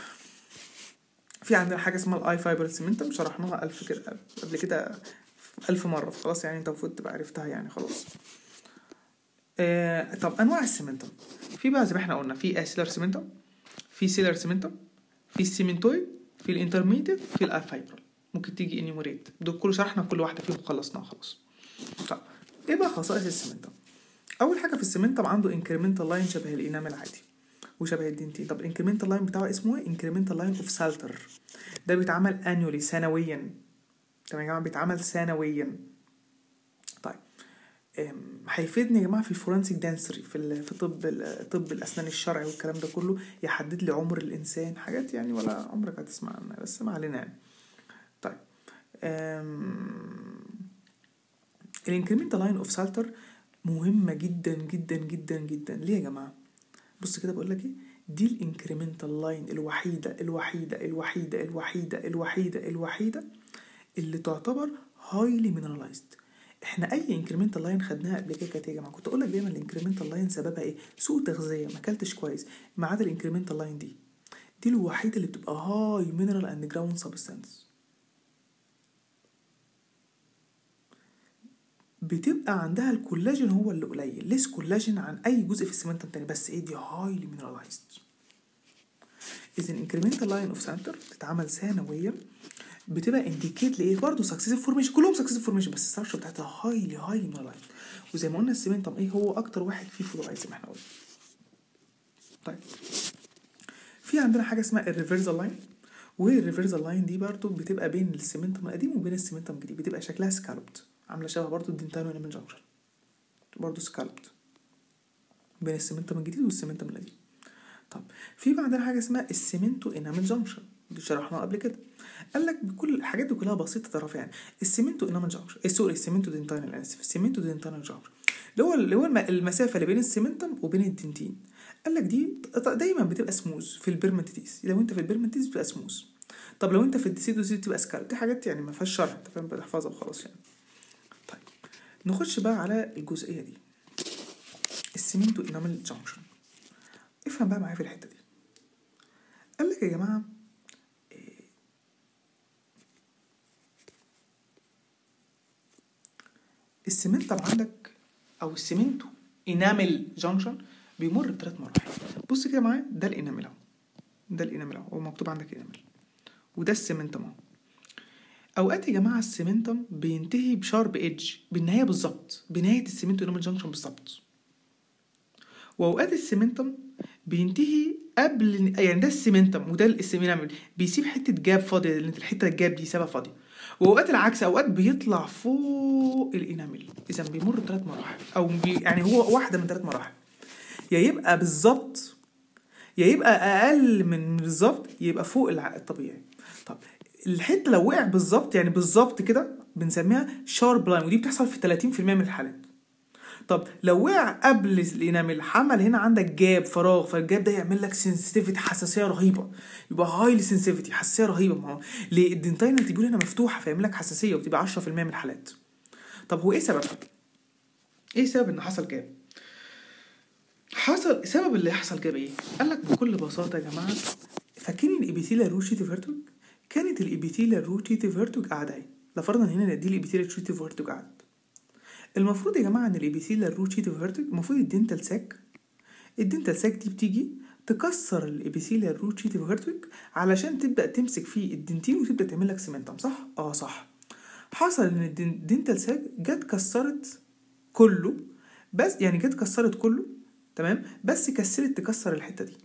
في عندنا حاجه اسمها الاي فايبر سيمنتم شرحناها ألف كده قبل كده ألف مرة خلاص يعني انت المفروض تبقى عرفتها يعني خلاص آه طب انواع السيمنتم في بقى زي ما احنا قلنا في اسيلر سيمنتم في سيلر سيمنتم في السيمنتويد في الانترميديت في الافايبرال ممكن تيجي انيموريت دول كل شرحنا كل واحده فيهم خلصناها خلاص طب ايه بقى خصائص السمنتم اول حاجه في السمنتم عنده انكريمنتال لاين شبه الانامل العادي وشبه الدنتين طب الانكريمنتال لاين بتاعه اسمه ايه انكريمنتال لاين اوف سالتر ده بيتعمل انيولي سنويا تمام يا جماعه بيتعمل سنويا طيب أم، هيفيدني يا جماعه في الفورنسيك دانسري في ال- في طب ال- طب الاسنان الشرعي والكلام ده كله يحدد لي عمر الانسان حاجات يعني ولا عمرك هتسمع عنها بس ما علينا يعني طيب الانكريمنتال لاين اوف سالتر مهمه جدا جدا جدا جدا ليه يا جماعه بص كده بقول لك ايه دي الانكريمنتال لاين الوحيده الوحيده الوحيده الوحيده الوحيده الوحيده اللي تعتبر هايلي مينراليزد احنا اي انكريمنتال لاين خدناها قبل كده كانت ايه يا جماعه كنت اقول لك دايما الانكريمنتال لاين سببها ايه سوء تغذيه ما اكلتش كويس ما عدا الانكريمنتال لاين دي دي الوحيده اللي بتبقى هاي مينرال اند جراوند سبستانس بتبقى عندها الكولاجين هو اللي قليل ليس كولاجين عن اي جزء في السمنتم تاني بس ايه دي هايلي مينراليزد اذا انكريمنتال لاين اوف سنتر بتتعمل سنويا بتبقى انديكيت لايه برضه سكسيسيف فورميشن كلهم سكسيسيف فورميشن بس الستراكشر بتاعتها هايلي هايلي مينراليزد وزي ما قلنا السمنتم ايه هو اكتر واحد فيه فلورايد زي ما احنا قلنا طيب في عندنا حاجه اسمها الريفرزال لاين والريفرزال لاين دي برضو بتبقى بين السمنتم القديم وبين السمنتم الجديد بتبقى شكلها سكالوبت عامله شبه برضو الدنتانو انيمال جانكشن برضو سكالوبت بين السمنتم الجديد والسمنتم القديم طب في بقى عندنا حاجه اسمها السمنتو انامل جانكشن دي شرحناها قبل كده قال لك بكل الحاجات دي كلها بسيطه طرف يعني السمنتو انامل جانكشن إيه سوري السمنتو دنتانال انا اسف السمنتو دنتانال جانكشن اللي هو اللي هو الم- المسافه اللي بين السمنتم وبين الدنتين قال لك دي دايما بتبقى سموز في البيرمنتيتيس لو انت في البيرمنتيتيس بتبقى سموز طب لو انت في الديسيدوس بتبقى سكال دي حاجات يعني ما فيهاش شرح انت فاهم بتحفظها وخلاص يعني طيب نخش بقى على الجزئيه دي السمنتو انامل جانكشن افهم بقى معايا في الحته دي قال لك يا جماعه إيه، السمنتم عندك او السمنتو انامل جانكشن بيمر بثلاث مراحل بص كده معايا ده الانامل اهو ده الانامل اهو هو مكتوب عندك انامل وده السمنتم اهو اوقات يا جماعه السمنتم بينتهي بشارب ايدج بالنهايه بالظبط بنهايه السمنتو انامل جانكشن بالظبط واوقات السمنتم بينتهي قبل يعني ده السمنتم وده السمنتم بيسيب حته جاب فاضيه لان الحته الجاب دي سابها فاضيه واوقات العكس اوقات بيطلع فوق الانامل اذا بيمر بثلاث مراحل او بي يعني هو واحده من ثلاث مراحل يا يبقى بالظبط يا يبقى اقل من بالظبط يبقى فوق الع- الطبيعي طب الحته لو وقع بالظبط يعني بالظبط كده بنسميها شارب لاين ودي بتحصل في 30% من الحالات طب لو وقع قبل الانامل حمل هنا عندك جاب فراغ فالجاب ده يعمل لك سنسيتيفيتي حساسيه رهيبه يبقى هايلي سنسيتيفيتي حساسيه رهيبه ما هو ليه الدنتاينال تيبول هنا مفتوحه فيعمل لك حساسيه وبتبقى 10% من الحالات طب هو ايه سببها ايه سبب ان حصل جاب حصل سبب اللي حصل جاب ايه قال لك بكل بساطه يا جماعه فاكرين الابيثيلا روشيتي فيرتوج كانت الابيثيلا روشيتي فيرتوج قاعده اهي لفرضا هنا دي الابيثيلا روشيتي فيرتوج قعدت المفروض يا جماعه ان الابيثيلا روشيتي فيرتوج المفروض الدنتال ساك الدنتال ساك دي بتيجي تكسر الابيثيلا روشيتي فيرتوج علشان تبدا تمسك فيه الدنتين وتبدا تعمل لك سيمنتم صح اه صح حصل ان الدنتال ساك جت كسرت كله بس يعني جت كسرت كله تمام بس كسرت تكسر الحته دي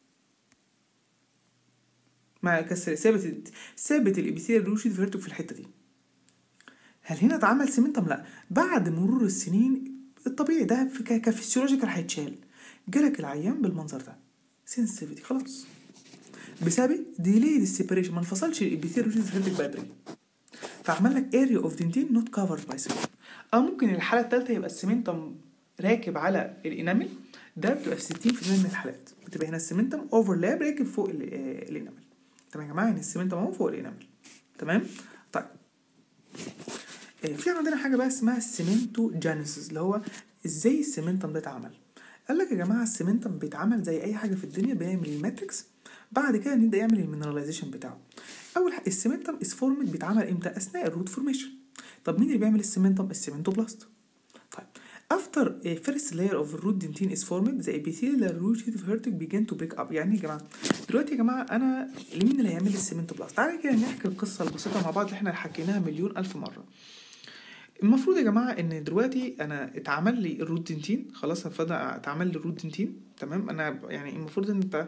ما كسر سابت سابت الابيثيليال روشيد فيرتوك في الحته دي هل هنا اتعمل سيمنتم لا بعد مرور السنين الطبيعي ده في ك- كفسيولوجيكال هيتشال جالك العيان بالمنظر ده سنسيتيفيتي خلاص بسبب ديليد السيبريشن ما انفصلش الابيثيليال روشيد فيرتوك بدري فعمل لك اريا اوف دنتين نوت كفرد باي سيمنتم او ممكن الحاله الثالثه يبقى السيمنتم راكب على الانامل ده بتبقى في 60% من الحالات بتبقى هنا السيمنتم اوفرلاب راكب فوق ال- آه، الانامل تمام يا جماعه يعني السيمنتم اهو فوق الانامل تمام طيب آه، في عندنا حاجه بقى اسمها السيمنتو جانيسيس اللي هو ازاي السيمنتم ده اتعمل قال لك يا جماعه السيمنتم بيتعمل زي اي حاجه في الدنيا بيعمل الماتريكس بعد كده نبدا يعمل المينراليزيشن بتاعه اول حاجه السيمنتم از فورمد بيتعمل امتى اثناء الروت فورميشن طب مين اللي بيعمل السيمنتم السيمنتوبلاست طيب after a first layer of the root dentin is formed the epithelial root of vertex begin to break up يعني يا جماعه دلوقتي يا جماعه انا مين اللي هيعمل لي السيمنتوبلاست تعالى كده نحكي القصه البسيطه مع بعض اللي احنا حكيناها مليون الف مره المفروض يا جماعه ان دلوقتي انا اتعمل لي الروت دنتين خلاص المفروض اتعمل لي الروت دنتين تمام انا يعني المفروض ان انت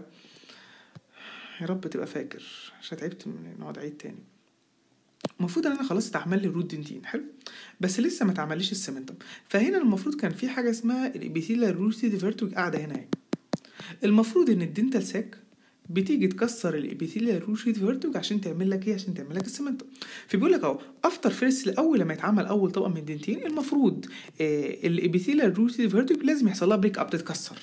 يا رب تبقى فاكر عشان تعبت من نقعد عيد تاني المفروض ان انا خلاص اتعمل لي الروت دنتين حلو بس لسه ما اتعمليش السيمنتم فهنا المفروض كان في حاجه اسمها الابيثيليال روت ديفيرتوج قاعده هنا اهي المفروض ان الدنتال ساك بتيجي تكسر الابيثيليال روت ديفيرتوج عشان تعمل لك ايه عشان تعمل لك السيمنتم فبيقول لك اهو افتر فيرست اول لما يتعمل اول طبقه من الدنتين المفروض آه الابيثيليال روت ديفيرتوج لازم يحصل لها بريك اب تتكسر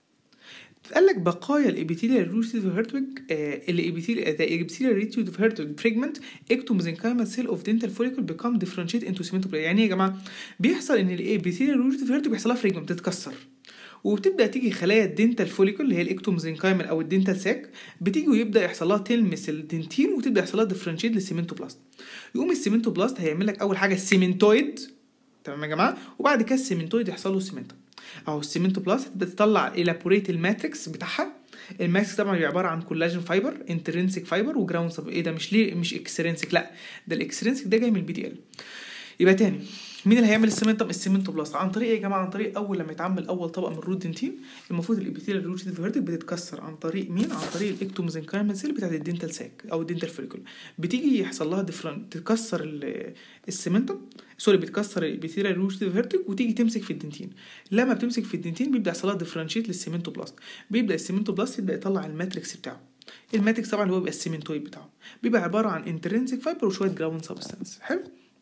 قال لك بقايا الابيثيليال روت هيرتوج الابيثيليال the epithelial root of Hertwig fragment ectomesenchymal cell of dental follicle become differentiate into cementoblasm يعني ايه يا جماعه بيحصل ان الابيثيليال روت of Hertwig بيحصل لها فريجمنت بتتكسر وبتبدا تيجي خلايا الدنتال فوليكل اللي هي الاكتومزنكايمال او الدنتال ساك بتيجي ويبدا يحصل لها تلمس الدنتين وتبدا يحصل لها ديفرنشيت للسيمنتوبلاست يقوم السيمنتوبلاست هيعمل لك اول حاجه السيمنتويد تمام يا جماعه وبعد كده السيمنتويد يحصل له سيمنتوم اهو السيمنتو بلاس بتطلع الابوريت الماتريكس بتاعها الماتريكس طبعا بيبقى عباره عن كولاجين فايبر انترنسيك فايبر وجراوند سب ايه ده مش ليه مش اكسترنسيك لا ده الاكسترنسيك ده جاي من البي دي ال يبقى تاني مين اللي هيعمل السيمنتم السيمنتو بلاست عن طريق ايه يا جماعه عن طريق اول لما يتعمل اول طبقه من الروت دنتين المفروض الابيثيليال روت ديفيرتك بتتكسر عن طريق مين عن طريق الاكتومزنكايمال سيل بتاعت الدنتال ساك او الدنتال فوليكول بتيجي يحصل لها ديفرنت تتكسر السيمنتم سوري بتكسر الابيثيليال روت ديفيرتك وتيجي تمسك في الدنتين لما بتمسك في الدنتين بيبدا يحصل لها ديفرنشيت للسيمنتو بلاست بيبدا السيمنتو بلاست يبدا يطلع الماتريكس بتاعه الماتريكس طبعا اللي هو بيبقى السيمنتويد بتاعه بيبقى عباره عن انترنسيك فايبر وشويه جراوند سبستانس حلو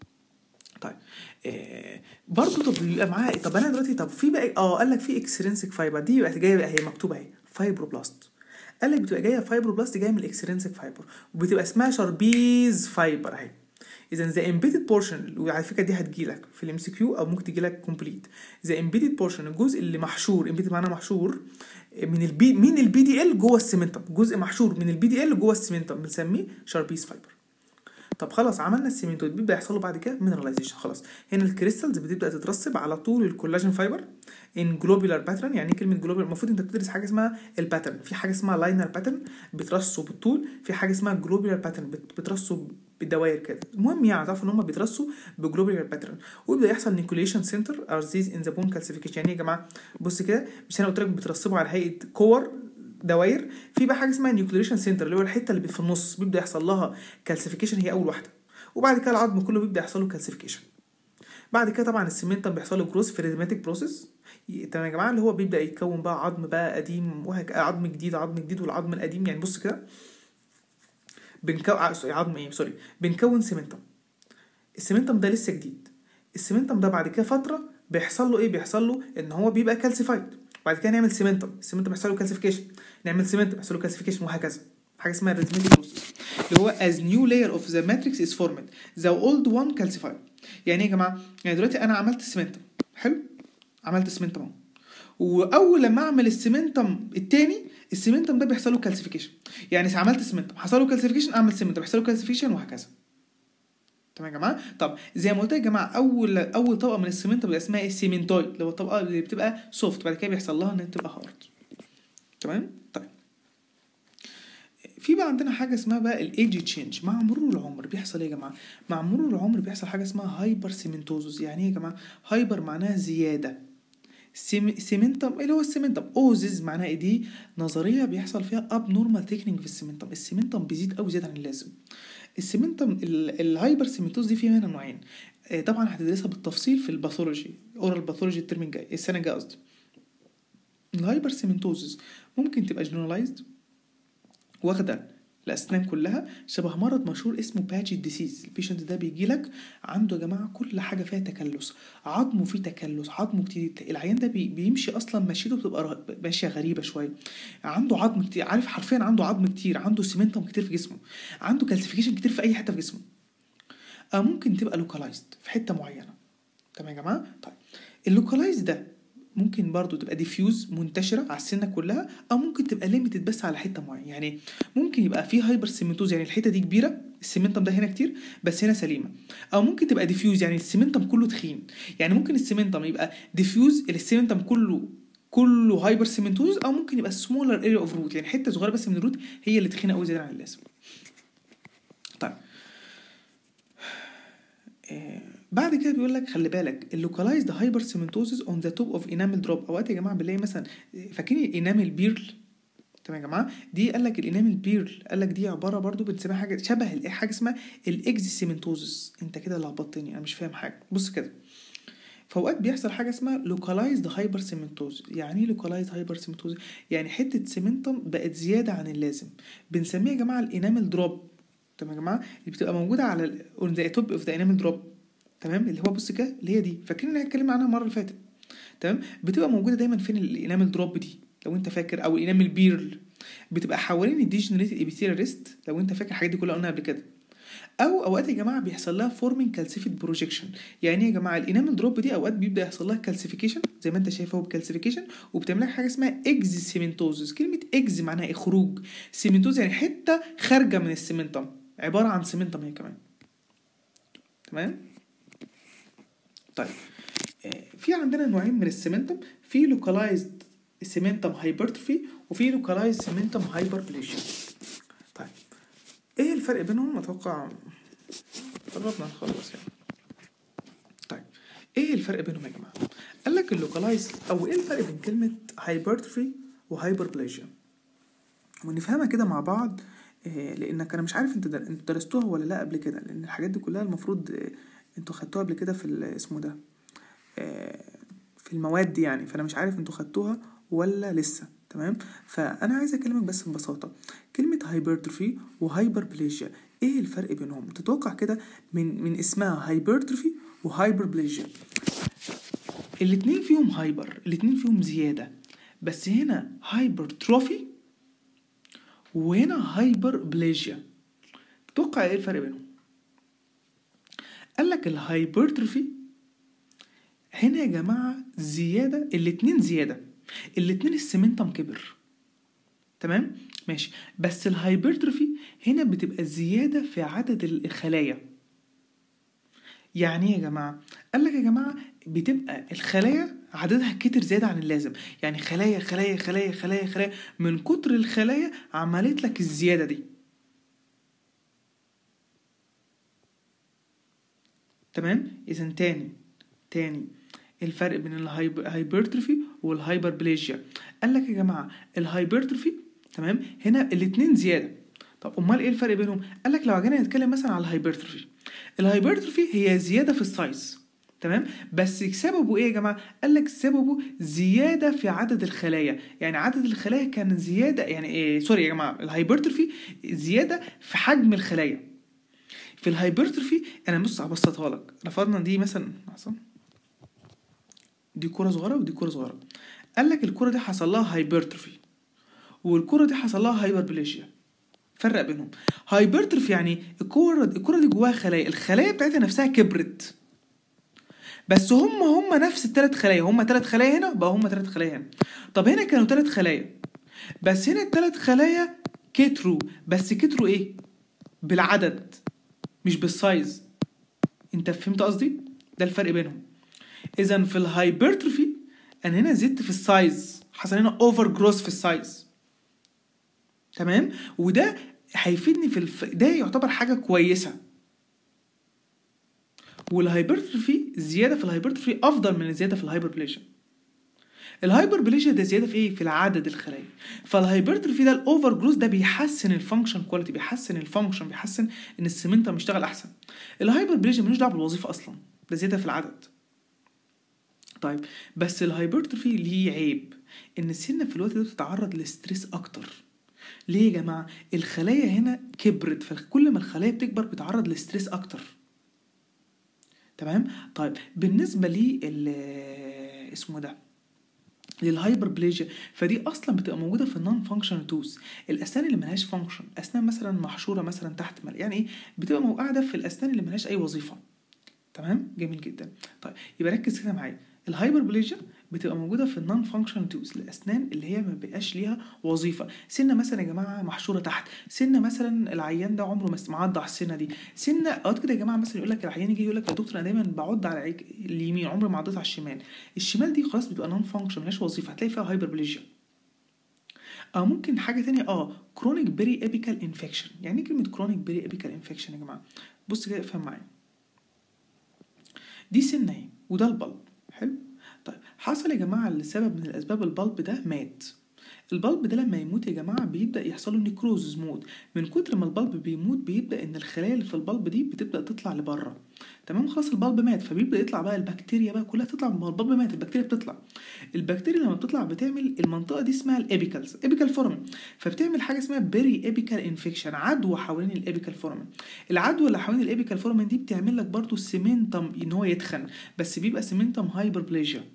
طيب آه برضه طب بيبقى معاه طب انا دلوقتي طب في بقى اه قال لك في اكسترنسيك فايبر دي يبقى جايه بقى هي مكتوبه اهي فايبروبلاست قال لك بتبقى جايه فايبروبلاست جايه من الاكسترنسيك فايبر وبتبقى اسمها شاربيز فايبر اهي اذا ذا امبيدد بورشن وعلى فكره دي هتجيلك في الام سي كيو او ممكن تجيلك كومبليت ذا امبيدد بورشن الجزء اللي محشور امبيدد معناه محشور من البي من البي دي ال جوه السيمنتم جزء محشور من البي دي ال جوه السيمنتم بنسميه شاربيز فايبر طب خلاص عملنا السيمنتويد بيبدا يحصل له بعد كده مينراليزيشن خلاص هنا الكريستالز بتبدا تترسب على طول الكولاجين فايبر ان جلوبولار باترن يعني ايه كلمه جلوبولار المفروض انت بتدرس حاجه اسمها الباترن في حاجه اسمها لاينر باترن بترسوا بالطول في حاجه اسمها جلوبولار باترن بترسوا بالدوائر كده المهم يعني تعرفوا ان هم بيترسوا بجلوبولار باترن ويبدا يحصل نيكوليشن سنتر ار ذيز ان ذا بون كالسيفيكيشن يعني ايه يا جماعه بص كده مش انا قلت لك بترسبوا على هيئه كور دواير في بقى حاجه اسمها نيوكليشن سنتر اللي هو الحته اللي في النص بيبدا يحصل لها كالسيفيكيشن هي اول واحده وبعد كده العظم كله بيبدا يحصل له كالسيفيكيشن بعد كده طبعا السيمنتم بيحصل له جروس فريدماتيك بروسيس تمام يا جماعه اللي هو بيبدا يتكون بقى عظم بقى قديم وهك عظم جديد عظم جديد والعظم القديم يعني بص كده بنكون عظم ايه سوري بنكون سيمنتم السيمنتم ده لسه جديد السيمنتم ده بعد كده فتره بيحصل له ايه بيحصل له ان هو بيبقى كالسيفايد بعد كده نعمل سيمنتم السيمنتم بيحصل له كالسيفيكيشن نعمل سيمنتم بيحصل له كالسيفيكيشن وهكذا حاجه اسمها الريزميتيك بروسيس اللي هو as new layer of the matrix is formed the old one calcified يعني ايه يا جماعه يعني دلوقتي انا عملت سيمنتم حلو عملت سيمنتم اهو واول لما اعمل السيمنتم التاني السيمنتم ده بيحصل له كالسيفيكيشن يعني عملت سيمنتم حصل له كالسيفيكيشن اعمل سيمنتم بيحصل له كالسيفيكيشن وهكذا تمام يا جماعه طب زي ما قلت يا جماعه اول اول طبقه من السيمنتم بيبقى اسمها السيمنتويد اللي هو الطبقه اللي بتبقى سوفت بعد كده بيحصل لها ان هي تبقى هارد تمام طيب في بقى عندنا حاجه اسمها بقى الايدج تشينج مع مرور العمر بيحصل ايه يا جماعه مع مرور العمر بيحصل حاجه اسمها هايبر سيمنتوزوس يعني ايه يا جماعه هايبر معناها زياده سيم... سيمنتم اللي هو السيمنتم اوزز معناها ايه دي نظريه بيحصل فيها اب نورمال تكنيك في السيمنتم السيمنتم بيزيد قوي زياده عن اللازم السيمنتم ال... الهايبر سيمنتوز دي فيها منها نوعين آه طبعا هتدرسها بالتفصيل في الباثولوجي اورال باثولوجي الترم الجاي السنه الجايه قصدي الهايبر سيمنتوزز ممكن تبقى جنرالايزد واخده الاسنان كلها شبه مرض مشهور اسمه باجي ديسيز البيشنت ده بيجي لك عنده يا جماعه كل حاجه فيها تكلس عظمه فيه تكلس عظمه كتير العيان ده بي بيمشي اصلا مشيته بتبقى ماشيه غريبه شويه عنده عظم كتير عارف حرفيا عنده عظم كتير عنده سيمنتم كتير في جسمه عنده كالسيفيكيشن كتير في اي حته في جسمه آه ممكن تبقى لوكالايزد في حته معينه تمام يا جماعه طيب اللوكالايزد ده ممكن برضو تبقى ديفيوز منتشرة على السنة كلها أو ممكن تبقى ليميتد بس على حتة معينة يعني ممكن يبقى في هايبر سيمنتوز يعني الحتة دي كبيرة السيمنتم ده هنا كتير بس هنا سليمة أو ممكن تبقى ديفيوز يعني السيمنتم كله تخين يعني ممكن السيمنتم يبقى ديفيوز السيمنتم كله كله هايبر سيمنتوز او ممكن يبقى سمولر اريا اوف روت يعني حته صغيره بس من الروت هي اللي تخينه قوي زياده عن اللازم طيب بعد كده بيقول لك خلي بالك اللوكالايزد هايبر سيمنتوزيس اون ذا توب اوف انامل دروب اوقات يا جماعه بنلاقي مثلا فاكرين الانامل بيرل تمام يا جماعه دي قال لك الانامل بيرل قال لك دي عباره برضو بنسميها حاجه شبه ال- حاجه اسمها الاكزي سيمنتوزيس انت كده لخبطتني انا مش فاهم حاجه بص كده فاوقات بيحصل حاجه اسمها لوكالايزد هايبر سيمنتوز يعني ايه لوكالايزد هايبر سيمنتوز يعني حته سيمنتم بقت زياده عن اللازم بنسميها يا جماعه الانامل دروب تمام يا جماعه اللي بتبقى موجوده على اون ذا توب اوف ذا انامل دروب تمام اللي هو بص كده اللي هي دي فاكرين ان احنا اتكلمنا عنها المره اللي فاتت تمام بتبقى موجوده دايما فين الانامل دروب دي لو انت فاكر او الانامل بيرل بتبقى حوالين الديجنريتد ابيثيريال ريست لو انت فاكر الحاجات دي كلها قلناها قبل كده او اوقات يا جماعه بيحصل لها فورمينج كالسيفيد بروجيكشن يعني ايه يا جماعه الانامل دروب دي اوقات بيبدا يحصل لها كالسيفيكيشن زي ما انت شايف اهو بكالسيفيكيشن وبتعمل لك حاجه اسمها اكزي سيمنتوزس كلمه اكز معناها ايه خروج سيمنتوز يعني حته خارجه من السيمنتم عباره عن سيمنتم هي كمان تمام طيب آه، في عندنا نوعين من السيمنتم في لوكالايزد سيمنتم هايبرتروفي وفي لوكالايزد سيمنتم هايبربليشن طيب ايه الفرق بينهم اتوقع قربنا نخلص يعني طيب ايه الفرق بينهم يا جماعه قال لك اللوكالايز او ايه الفرق بين كلمه هايبرتروفي وهايبربليشن ونفهمها كده مع بعض آه، لانك انا مش عارف انت در- انتوا درستوها ولا لا قبل كده لان الحاجات دي كلها المفروض آه، انتوا خدتوها قبل كده في ال- اسمه ده آه، في المواد دي يعني فانا مش عارف انتوا خدتوها ولا لسه تمام فانا عايز اكلمك بس ببساطه كلمه هايبرتروفي وهايبربليجيا ايه الفرق بينهم تتوقع كده من من اسمها هايبرتروفي وهايبربليجيا الاتنين فيهم هايبر الاتنين فيهم زياده بس هنا هايبرتروفي وهنا هايبربليجيا تتوقع ايه الفرق بينهم قال لك الهايبرتروفي هنا يا جماعة زيادة الاتنين زيادة الاتنين السيمنتم كبر تمام ماشي بس الهايبرتروفي هنا بتبقى زيادة في عدد الخلايا يعني ايه يا جماعة قال لك يا جماعة بتبقى الخلايا عددها كتر زيادة عن اللازم يعني خلايا خلايا خلايا خلايا خلايا من كتر الخلايا عملت لك الزيادة دي تمام اذا تاني تاني الفرق بين الهايبرتروفي والهايبربليجيا قال لك يا جماعه الهايبرتروفي تمام هنا الاتنين زياده طب امال ايه الفرق بينهم قال لك لو جينا نتكلم مثلا على الهايبرتروفي الهايبرتروفي هي زياده في السايز تمام بس سببه ايه يا جماعه قال لك سببه زياده في عدد الخلايا يعني عدد الخلايا كان زياده يعني إيه سوري يا جماعه الهايبرتروفي زياده في حجم الخلايا في الهايبرتروفي انا بص هبسطها لك رفضنا دي مثلا لحظة. دي كرة صغيرة ودي كرة صغيرة قال لك الكرة دي حصل لها هايبرتروفي والكرة دي حصل لها هايبربليجيا فرق بينهم هايبرتروفي يعني الكرة الكرة دي جواها خلايا الخلايا بتاعتها نفسها كبرت بس هم هم نفس الثلاث خلايا هم ثلاث خلايا هنا بقى هم ثلاث خلايا هنا طب هنا كانوا ثلاث خلايا بس هنا الثلاث خلايا كتروا بس كتروا ايه بالعدد مش بالسايز انت فهمت قصدي ده الفرق بينهم اذا في الهايبرتروفي انا هنا زدت في السايز حصل هنا اوفر جروس في السايز تمام وده هيفيدني في الف... ده يعتبر حاجه كويسه والهايبرتروفي الزياده في الهايبرتروفي افضل من الزياده في الهايبربليشن الهايبربليشيا ده زياده في ايه في العدد الخلايا فالهايبرتروفي ده الاوفر جروث ده بيحسن الفانكشن كواليتي بيحسن الفانكشن بيحسن ان السمنتم يشتغل احسن الهايبربليشيا ملوش دعوه بالوظيفه اصلا ده زياده في العدد طيب بس الهايبرتروفي ليه عيب ان السنه في الوقت ده بتتعرض لستريس اكتر ليه يا جماعه الخلايا هنا كبرت فكل ما الخلايا بتكبر بتتعرض لستريس اكتر تمام طيب بالنسبه لي اسمه ده للهايبربليجيا فدي اصلا بتبقى موجوده في النون فانكشن توز الاسنان اللي ملهاش فانكشن اسنان مثلا محشوره مثلا تحت مل... يعني ايه بتبقى قاعده في الاسنان اللي ملهاش اي وظيفه تمام جميل جدا طيب يبقى ركز كده معايا الهايبربليجيا بتبقى موجوده في النون فانكشن توز الاسنان اللي هي ما بقاش ليها وظيفه سنه مثلا يا جماعه محشوره تحت سنه مثلا العيان ده عمره ما معض على السنه دي سنه اوقات كده يا جماعه مثلا يقول لك العيان يجي يقول لك يا دكتور انا دايما بعض على العيك اليمين عمري ما عضيت على الشمال الشمال دي خلاص بتبقى نون فانكشن ملهاش وظيفه هتلاقي فيها هايبربليجيا او ممكن حاجه تانية اه كرونيك بري ابيكال انفكشن يعني ايه كلمه كرونيك بري ابيكال انفكشن يا جماعه بص كده افهم معايا دي سنه اهي وده البلب حلو طيب حصل يا جماعه لسبب من الاسباب البلب ده مات البلب ده لما يموت يا جماعه بيبدا يحصل له نيكروزز موت من كتر ما البلب بيموت بيبدا ان الخلايا اللي في البلب دي بتبدا تطلع لبره تمام خلاص البلب مات فبيبدا يطلع بقى البكتيريا بقى كلها تطلع ما البلب مات البكتيريا بتطلع البكتيريا لما بتطلع بتعمل المنطقه دي اسمها الابيكالز ابيكال فورمن فبتعمل حاجه اسمها بيري ابيكال انفكشن عدوى حوالين الابيكال فورمن العدوى اللي حوالين الابيكال فورمن دي بتعمل لك برضو السيمنتم ان هو يتخن بس بيبقى سيمنتم هايبربليجيا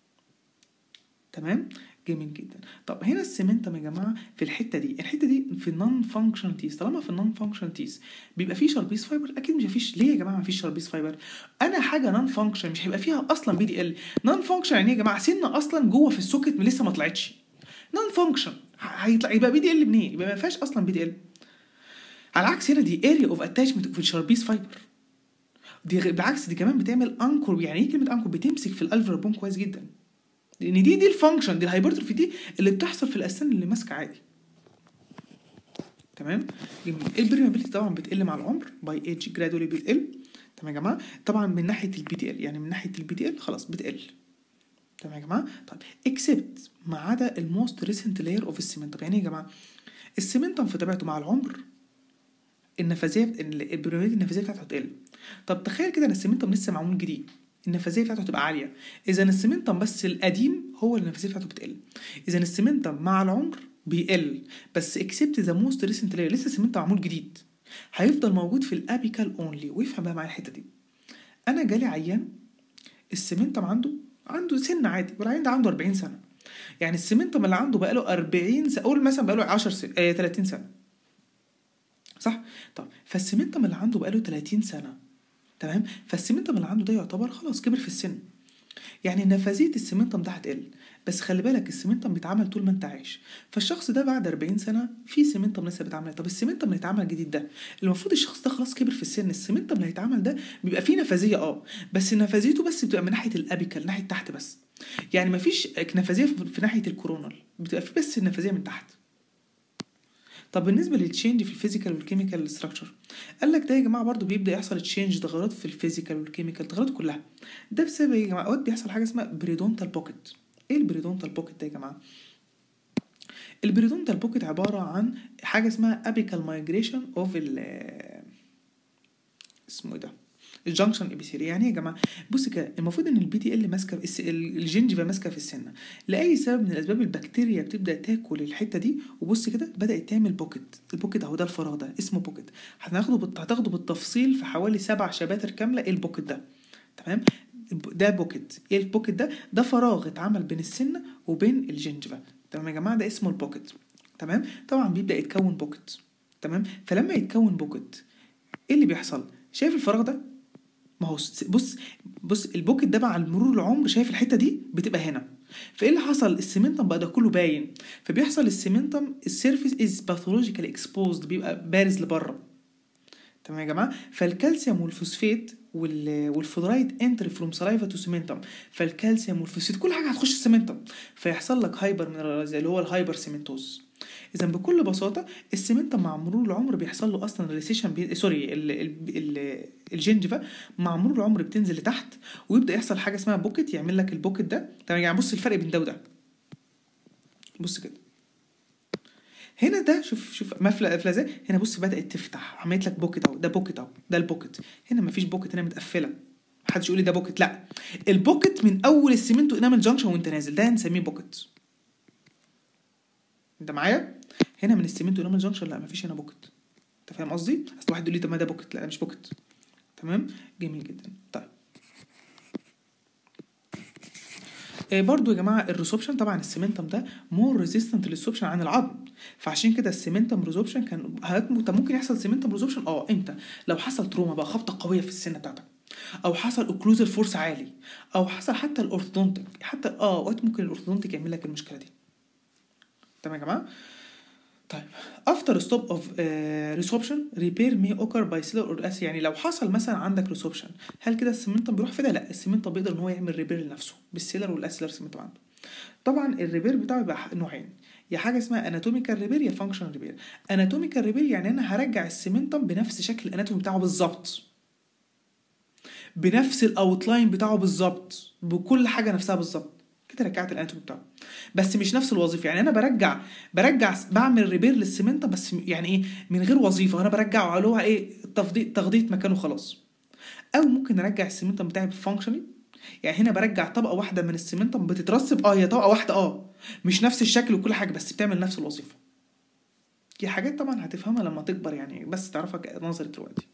تمام جميل جدا طب هنا السيمنتم يا جماعه في الحته دي الحته دي في النون فانكشن تيس طالما في النون فانكشن تيس بيبقى فيه شربيس فايبر اكيد مش فيش ليه يا جماعه ما فيش شربيس فايبر انا حاجه نون فانكشن مش هيبقى فيها اصلا بي دي ال نون فانكشن يعني إيه يا جماعه سنه اصلا جوه في السوكت لسه ما طلعتش نون فانكشن هيطلع يبقى بي دي ال منين يبقى ما فيهاش اصلا بي دي ال على العكس هنا دي اريا اوف اتاشمنت في الشربيس فايبر دي غ- بالعكس دي كمان بتعمل انكور يعني ايه كلمه انكور بتمسك في الالفر بون كويس جدا لان دي دي الفانكشن دي الهايبرتروفي دي اللي بتحصل في الاسنان اللي ماسكه عادي تمام جميل البريمابيلتي طبعا بتقل مع العمر باي ايج جرادولي بتقل تمام يا جماعه طبعا من ناحيه البي تي ال يعني من ناحيه البي تي ال خلاص بتقل تمام يا جماعه طيب اكسبت ما عدا الموست ريسنت لاير اوف السيمنتم يعني ايه يا جماعه السيمنتم في طبيعته مع العمر النفاذيه البريمابيلتي النفاذيه بتاعته هتقل طب تخيل كده ان السيمنتم لسه معمول جديد النفاذيه بتاعته هتبقى عاليه اذا السيمنتم بس القديم هو اللي النفاذيه بتاعته بتقل اذا السيمنتم مع العمر بيقل بس اكسبت ذا موست ريسنت لاير لسه السيمنتم معمول جديد هيفضل موجود في الابيكال اونلي ويفهم بقى معايا الحته دي انا جالي عيان السيمنتم عنده عنده سن عادي والعيان ده عنده 40 سنه يعني السيمنتم اللي عنده بقاله 40 سنه قول مثلا بقاله 10 سنه آه 30 سنه صح طب فالسيمنتم اللي عنده بقاله 30 سنه تمام فالسيمنتم اللي عنده ده يعتبر خلاص كبر في السن يعني نفاذيه السيمنتم ده هتقل بس خلي بالك السيمنتم بيتعمل طول ما انت عايش فالشخص ده بعد 40 سنه في سيمنتم لسه بيتعمل طب السيمنتم اللي هيتعمل جديد ده المفروض الشخص ده خلاص كبر في السن السيمنتم اللي هيتعمل ده بيبقى فيه نفاذيه اه بس نفاذيته بس بتبقى من ناحيه الابيكال ناحيه تحت بس يعني مفيش نفاذيه في في ناحيه الكورونال بتبقى في بس النفاذيه من تحت طب بالنسبه للتشينج في الفيزيكال والكيميكال ستراكشر قال لك ده يا جماعه برضو بيبدا يحصل تشينج تغيرات في الفيزيكال والكيميكال تغيرات كلها ده بسبب ايه يا جماعه اوقات بيحصل حاجه اسمها بريدونتال بوكيت ايه البريدونتال بوكيت ده يا جماعه البريدونتال بوكيت عباره عن حاجه اسمها ابيكال مايجريشن اوف ال اسمه ايه ده الجنكشن ابيثيلي يعني ايه يا جماعه بص كده المفروض ان البي تي ال ماسكه الس- ال- الجنجفه ماسكه في السنه لاي سبب من الاسباب البكتيريا بتبدا تاكل الحته دي وبص كده بدات تعمل بوكيت البوكيت اهو ده الفراغ ده اسمه بوكيت هناخده بت- هتاخده بالتفصيل في حوالي سبع شباتر كامله ايه البوكيت ده تمام ده بوكيت ايه البوكيت ده ده فراغ اتعمل بين السنه وبين الجنجفه تمام يا جماعه ده اسمه البوكيت تمام طبعا بيبدا يتكون بوكيت تمام فلما يتكون بوكيت ايه اللي بيحصل شايف الفراغ ده ما هو س- بص بص البوكيت ده مع مرور العمر شايف الحته دي بتبقى هنا فايه اللي حصل السيمنتم بقى ده كله باين فبيحصل السيمنتم السيرفيس از باثولوجيكال اكسبوزد بيبقى بارز لبره تمام يا جماعه فالكالسيوم والفوسفات وال والفلورايد انتر فروم سلايفا تو سيمنتم فالكالسيوم والفوسفات كل حاجه هتخش السيمنتم فيحصل لك هايبر مينراليز اللي هو الهايبر سيمنتوز اذا بكل بساطه السيمنتم مع مرور العمر بيحصل له اصلا ريسيشن بي... سوري ال... ال... ال... الجنجفه مع مرور العمر بتنزل لتحت ويبدا يحصل حاجه اسمها بوكيت يعمل لك البوكيت ده تمام يعني بص الفرق بين ده وده بص كده هنا ده شوف شوف مفلة قافله ازاي هنا بص بدات تفتح عملت لك بوكيت اهو ده بوكيت اهو ده البوكيت هنا مفيش بوكيت هنا متقفله محدش يقول لي ده بوكيت لا البوكيت من اول السيمنتو انامل جانكشن وانت نازل ده هنسميه بوكيت انت معايا هنا من السيمنتو انامل جانكشن لا مفيش هنا بوكيت انت فاهم قصدي اصل واحد يقول لي طب ما ده بوكيت لا ده مش بوكيت تمام جميل جدا طيب آه، برضو يا جماعه الريسوبشن طبعا السيمنتم ده مور ريزيستنت للسوبشن عن العظم فعشان كده السيمنتم ريزوبشن كان هت- طب ممكن يحصل سيمنتم ريزوبشن اه امتى لو حصل تروما بقى خبطه قويه في السنه بتاعتك او حصل اوكلوزال فورس عالي او حصل حتى الاورثودونتيك حتى اه اوقات ممكن الاورثودونتيك يعمل لك المشكله دي تمام يا جماعه طيب after stop of uh, resorption repair may occur by cellular or acid يعني لو حصل مثلا عندك resorption هل كده السيمنتم بيروح في ده لا السيمنتم بيقدر ان هو يعمل ريبير لنفسه بالسيلر والاسيلر سيمنتم عنده طبعا الريبير بتاعه يبقى نوعين يا حاجه اسمها اناتوميكال ريبير يا فانكشنال ريبير اناتوميكال ريبير يعني انا هرجع السيمنتم بنفس شكل الاناتومي بتاعه بالظبط بنفس الاوتلاين بتاعه بالظبط بكل حاجه نفسها بالظبط كده رجعت الاناتومي بتاعه بس مش نفس الوظيفه يعني انا برجع برجع بعمل ريبير للسيمنتا بس يعني ايه من غير وظيفه انا برجعه اللي هو ايه تفضيل تغطيه مكانه خلاص او ممكن ارجع السيمنتم بتاعي بالفانكشنال يعني هنا برجع طبقه واحده من السيمنتم بتترسب اه هي طبقه واحده اه مش نفس الشكل وكل حاجه بس بتعمل نفس الوظيفه دي حاجات طبعا هتفهمها لما تكبر يعني بس تعرفها نظري دلوقتي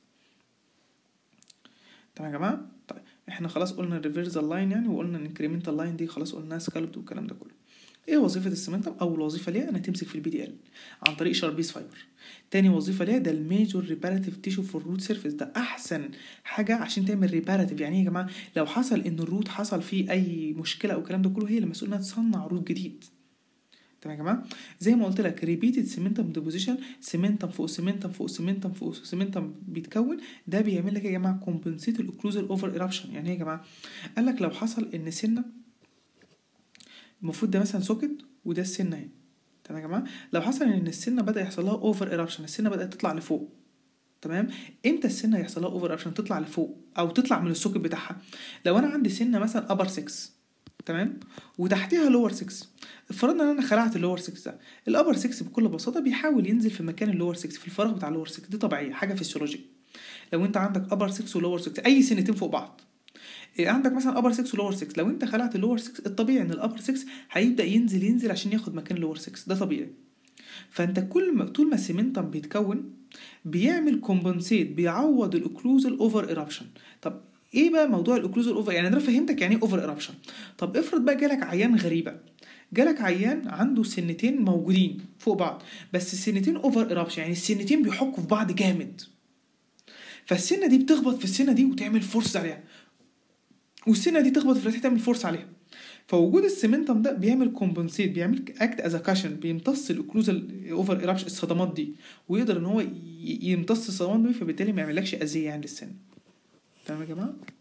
تمام يا جماعه طيب احنا خلاص قلنا الريفيرزال لاين يعني وقلنا الانكريمنتال لاين دي خلاص قلناها سكالبت والكلام ده كله ايه وظيفه السيمنتم اول وظيفه ليها انها تمسك في البي دي ال عن طريق شاربيس فايبر تاني وظيفه ليها ده الميجور ريباراتيف تيشو في الروت سيرفيس ده احسن حاجه عشان تعمل ريباراتيف يعني ايه يا جماعه لو حصل ان الروت حصل فيه اي مشكله او الكلام ده كله هي المسؤوله انها تصنع روت جديد تمام يا جماعه زي ما قلت لك ريبيتد سيمنتم ديبوزيشن سيمنتم فوق سيمنتم فوق سيمنتم فوق سيمنتم بيتكون ده بيعمل لك يا جماعه كومبنسيت الاوكلوزال اوفر ايرابشن يعني ايه يا جماعه قال لك لو حصل ان سنه المفروض ده مثلا سوكت وده السنه اهي تمام يا جماعه لو حصل ان السنه بدا يحصل لها اوفر ايرابشن السنه بدات تطلع لفوق تمام امتى السنه يحصل لها اوفر ايرابشن تطلع لفوق او تطلع من السوكت بتاعها لو انا عندي سنه مثلا ابر 6 تمام وتحتها لور 6 افترضنا ان انا خلعت اللور 6 ده الابر 6 بكل بساطه بيحاول ينزل في مكان اللور 6 في الفراغ بتاع اللور 6 دي طبيعيه حاجه فيسيولوجيه لو انت عندك ابر 6 ولور 6 اي سنتين فوق بعض إيه عندك مثلا ابر 6 ولور 6 لو انت خلعت اللور 6 الطبيعي ان الابر 6 هيبدا ينزل ينزل عشان ياخد مكان اللور 6 ده طبيعي فانت كل ما طول ما السيمنتم بيتكون بيعمل كومبنسيت بيعوض الاوكلوزال اوفر ايرابشن طب ايه بقى موضوع الاوكلوزال اوفر يعني انا فهمتك يعني ايه اوفر ايرابشن طب افرض بقى جالك عيان غريبه جالك عيان عنده سنتين موجودين فوق بعض بس السنتين اوفر ايرابشن يعني السنتين بيحكوا في بعض جامد فالسنه دي بتخبط في السنه دي وتعمل فورس عليها والسنه دي تخبط في الفتحه تعمل فورس عليها فوجود السيمنتم ده بيعمل كومبنسيت بيعمل اكت از كاشن بيمتص الاوكلوزال اوفر ايرابشن الصدمات دي ويقدر ان هو يمتص الصدمات دي فبالتالي ما يعملكش اذيه يعني للسن تمام يا جماعه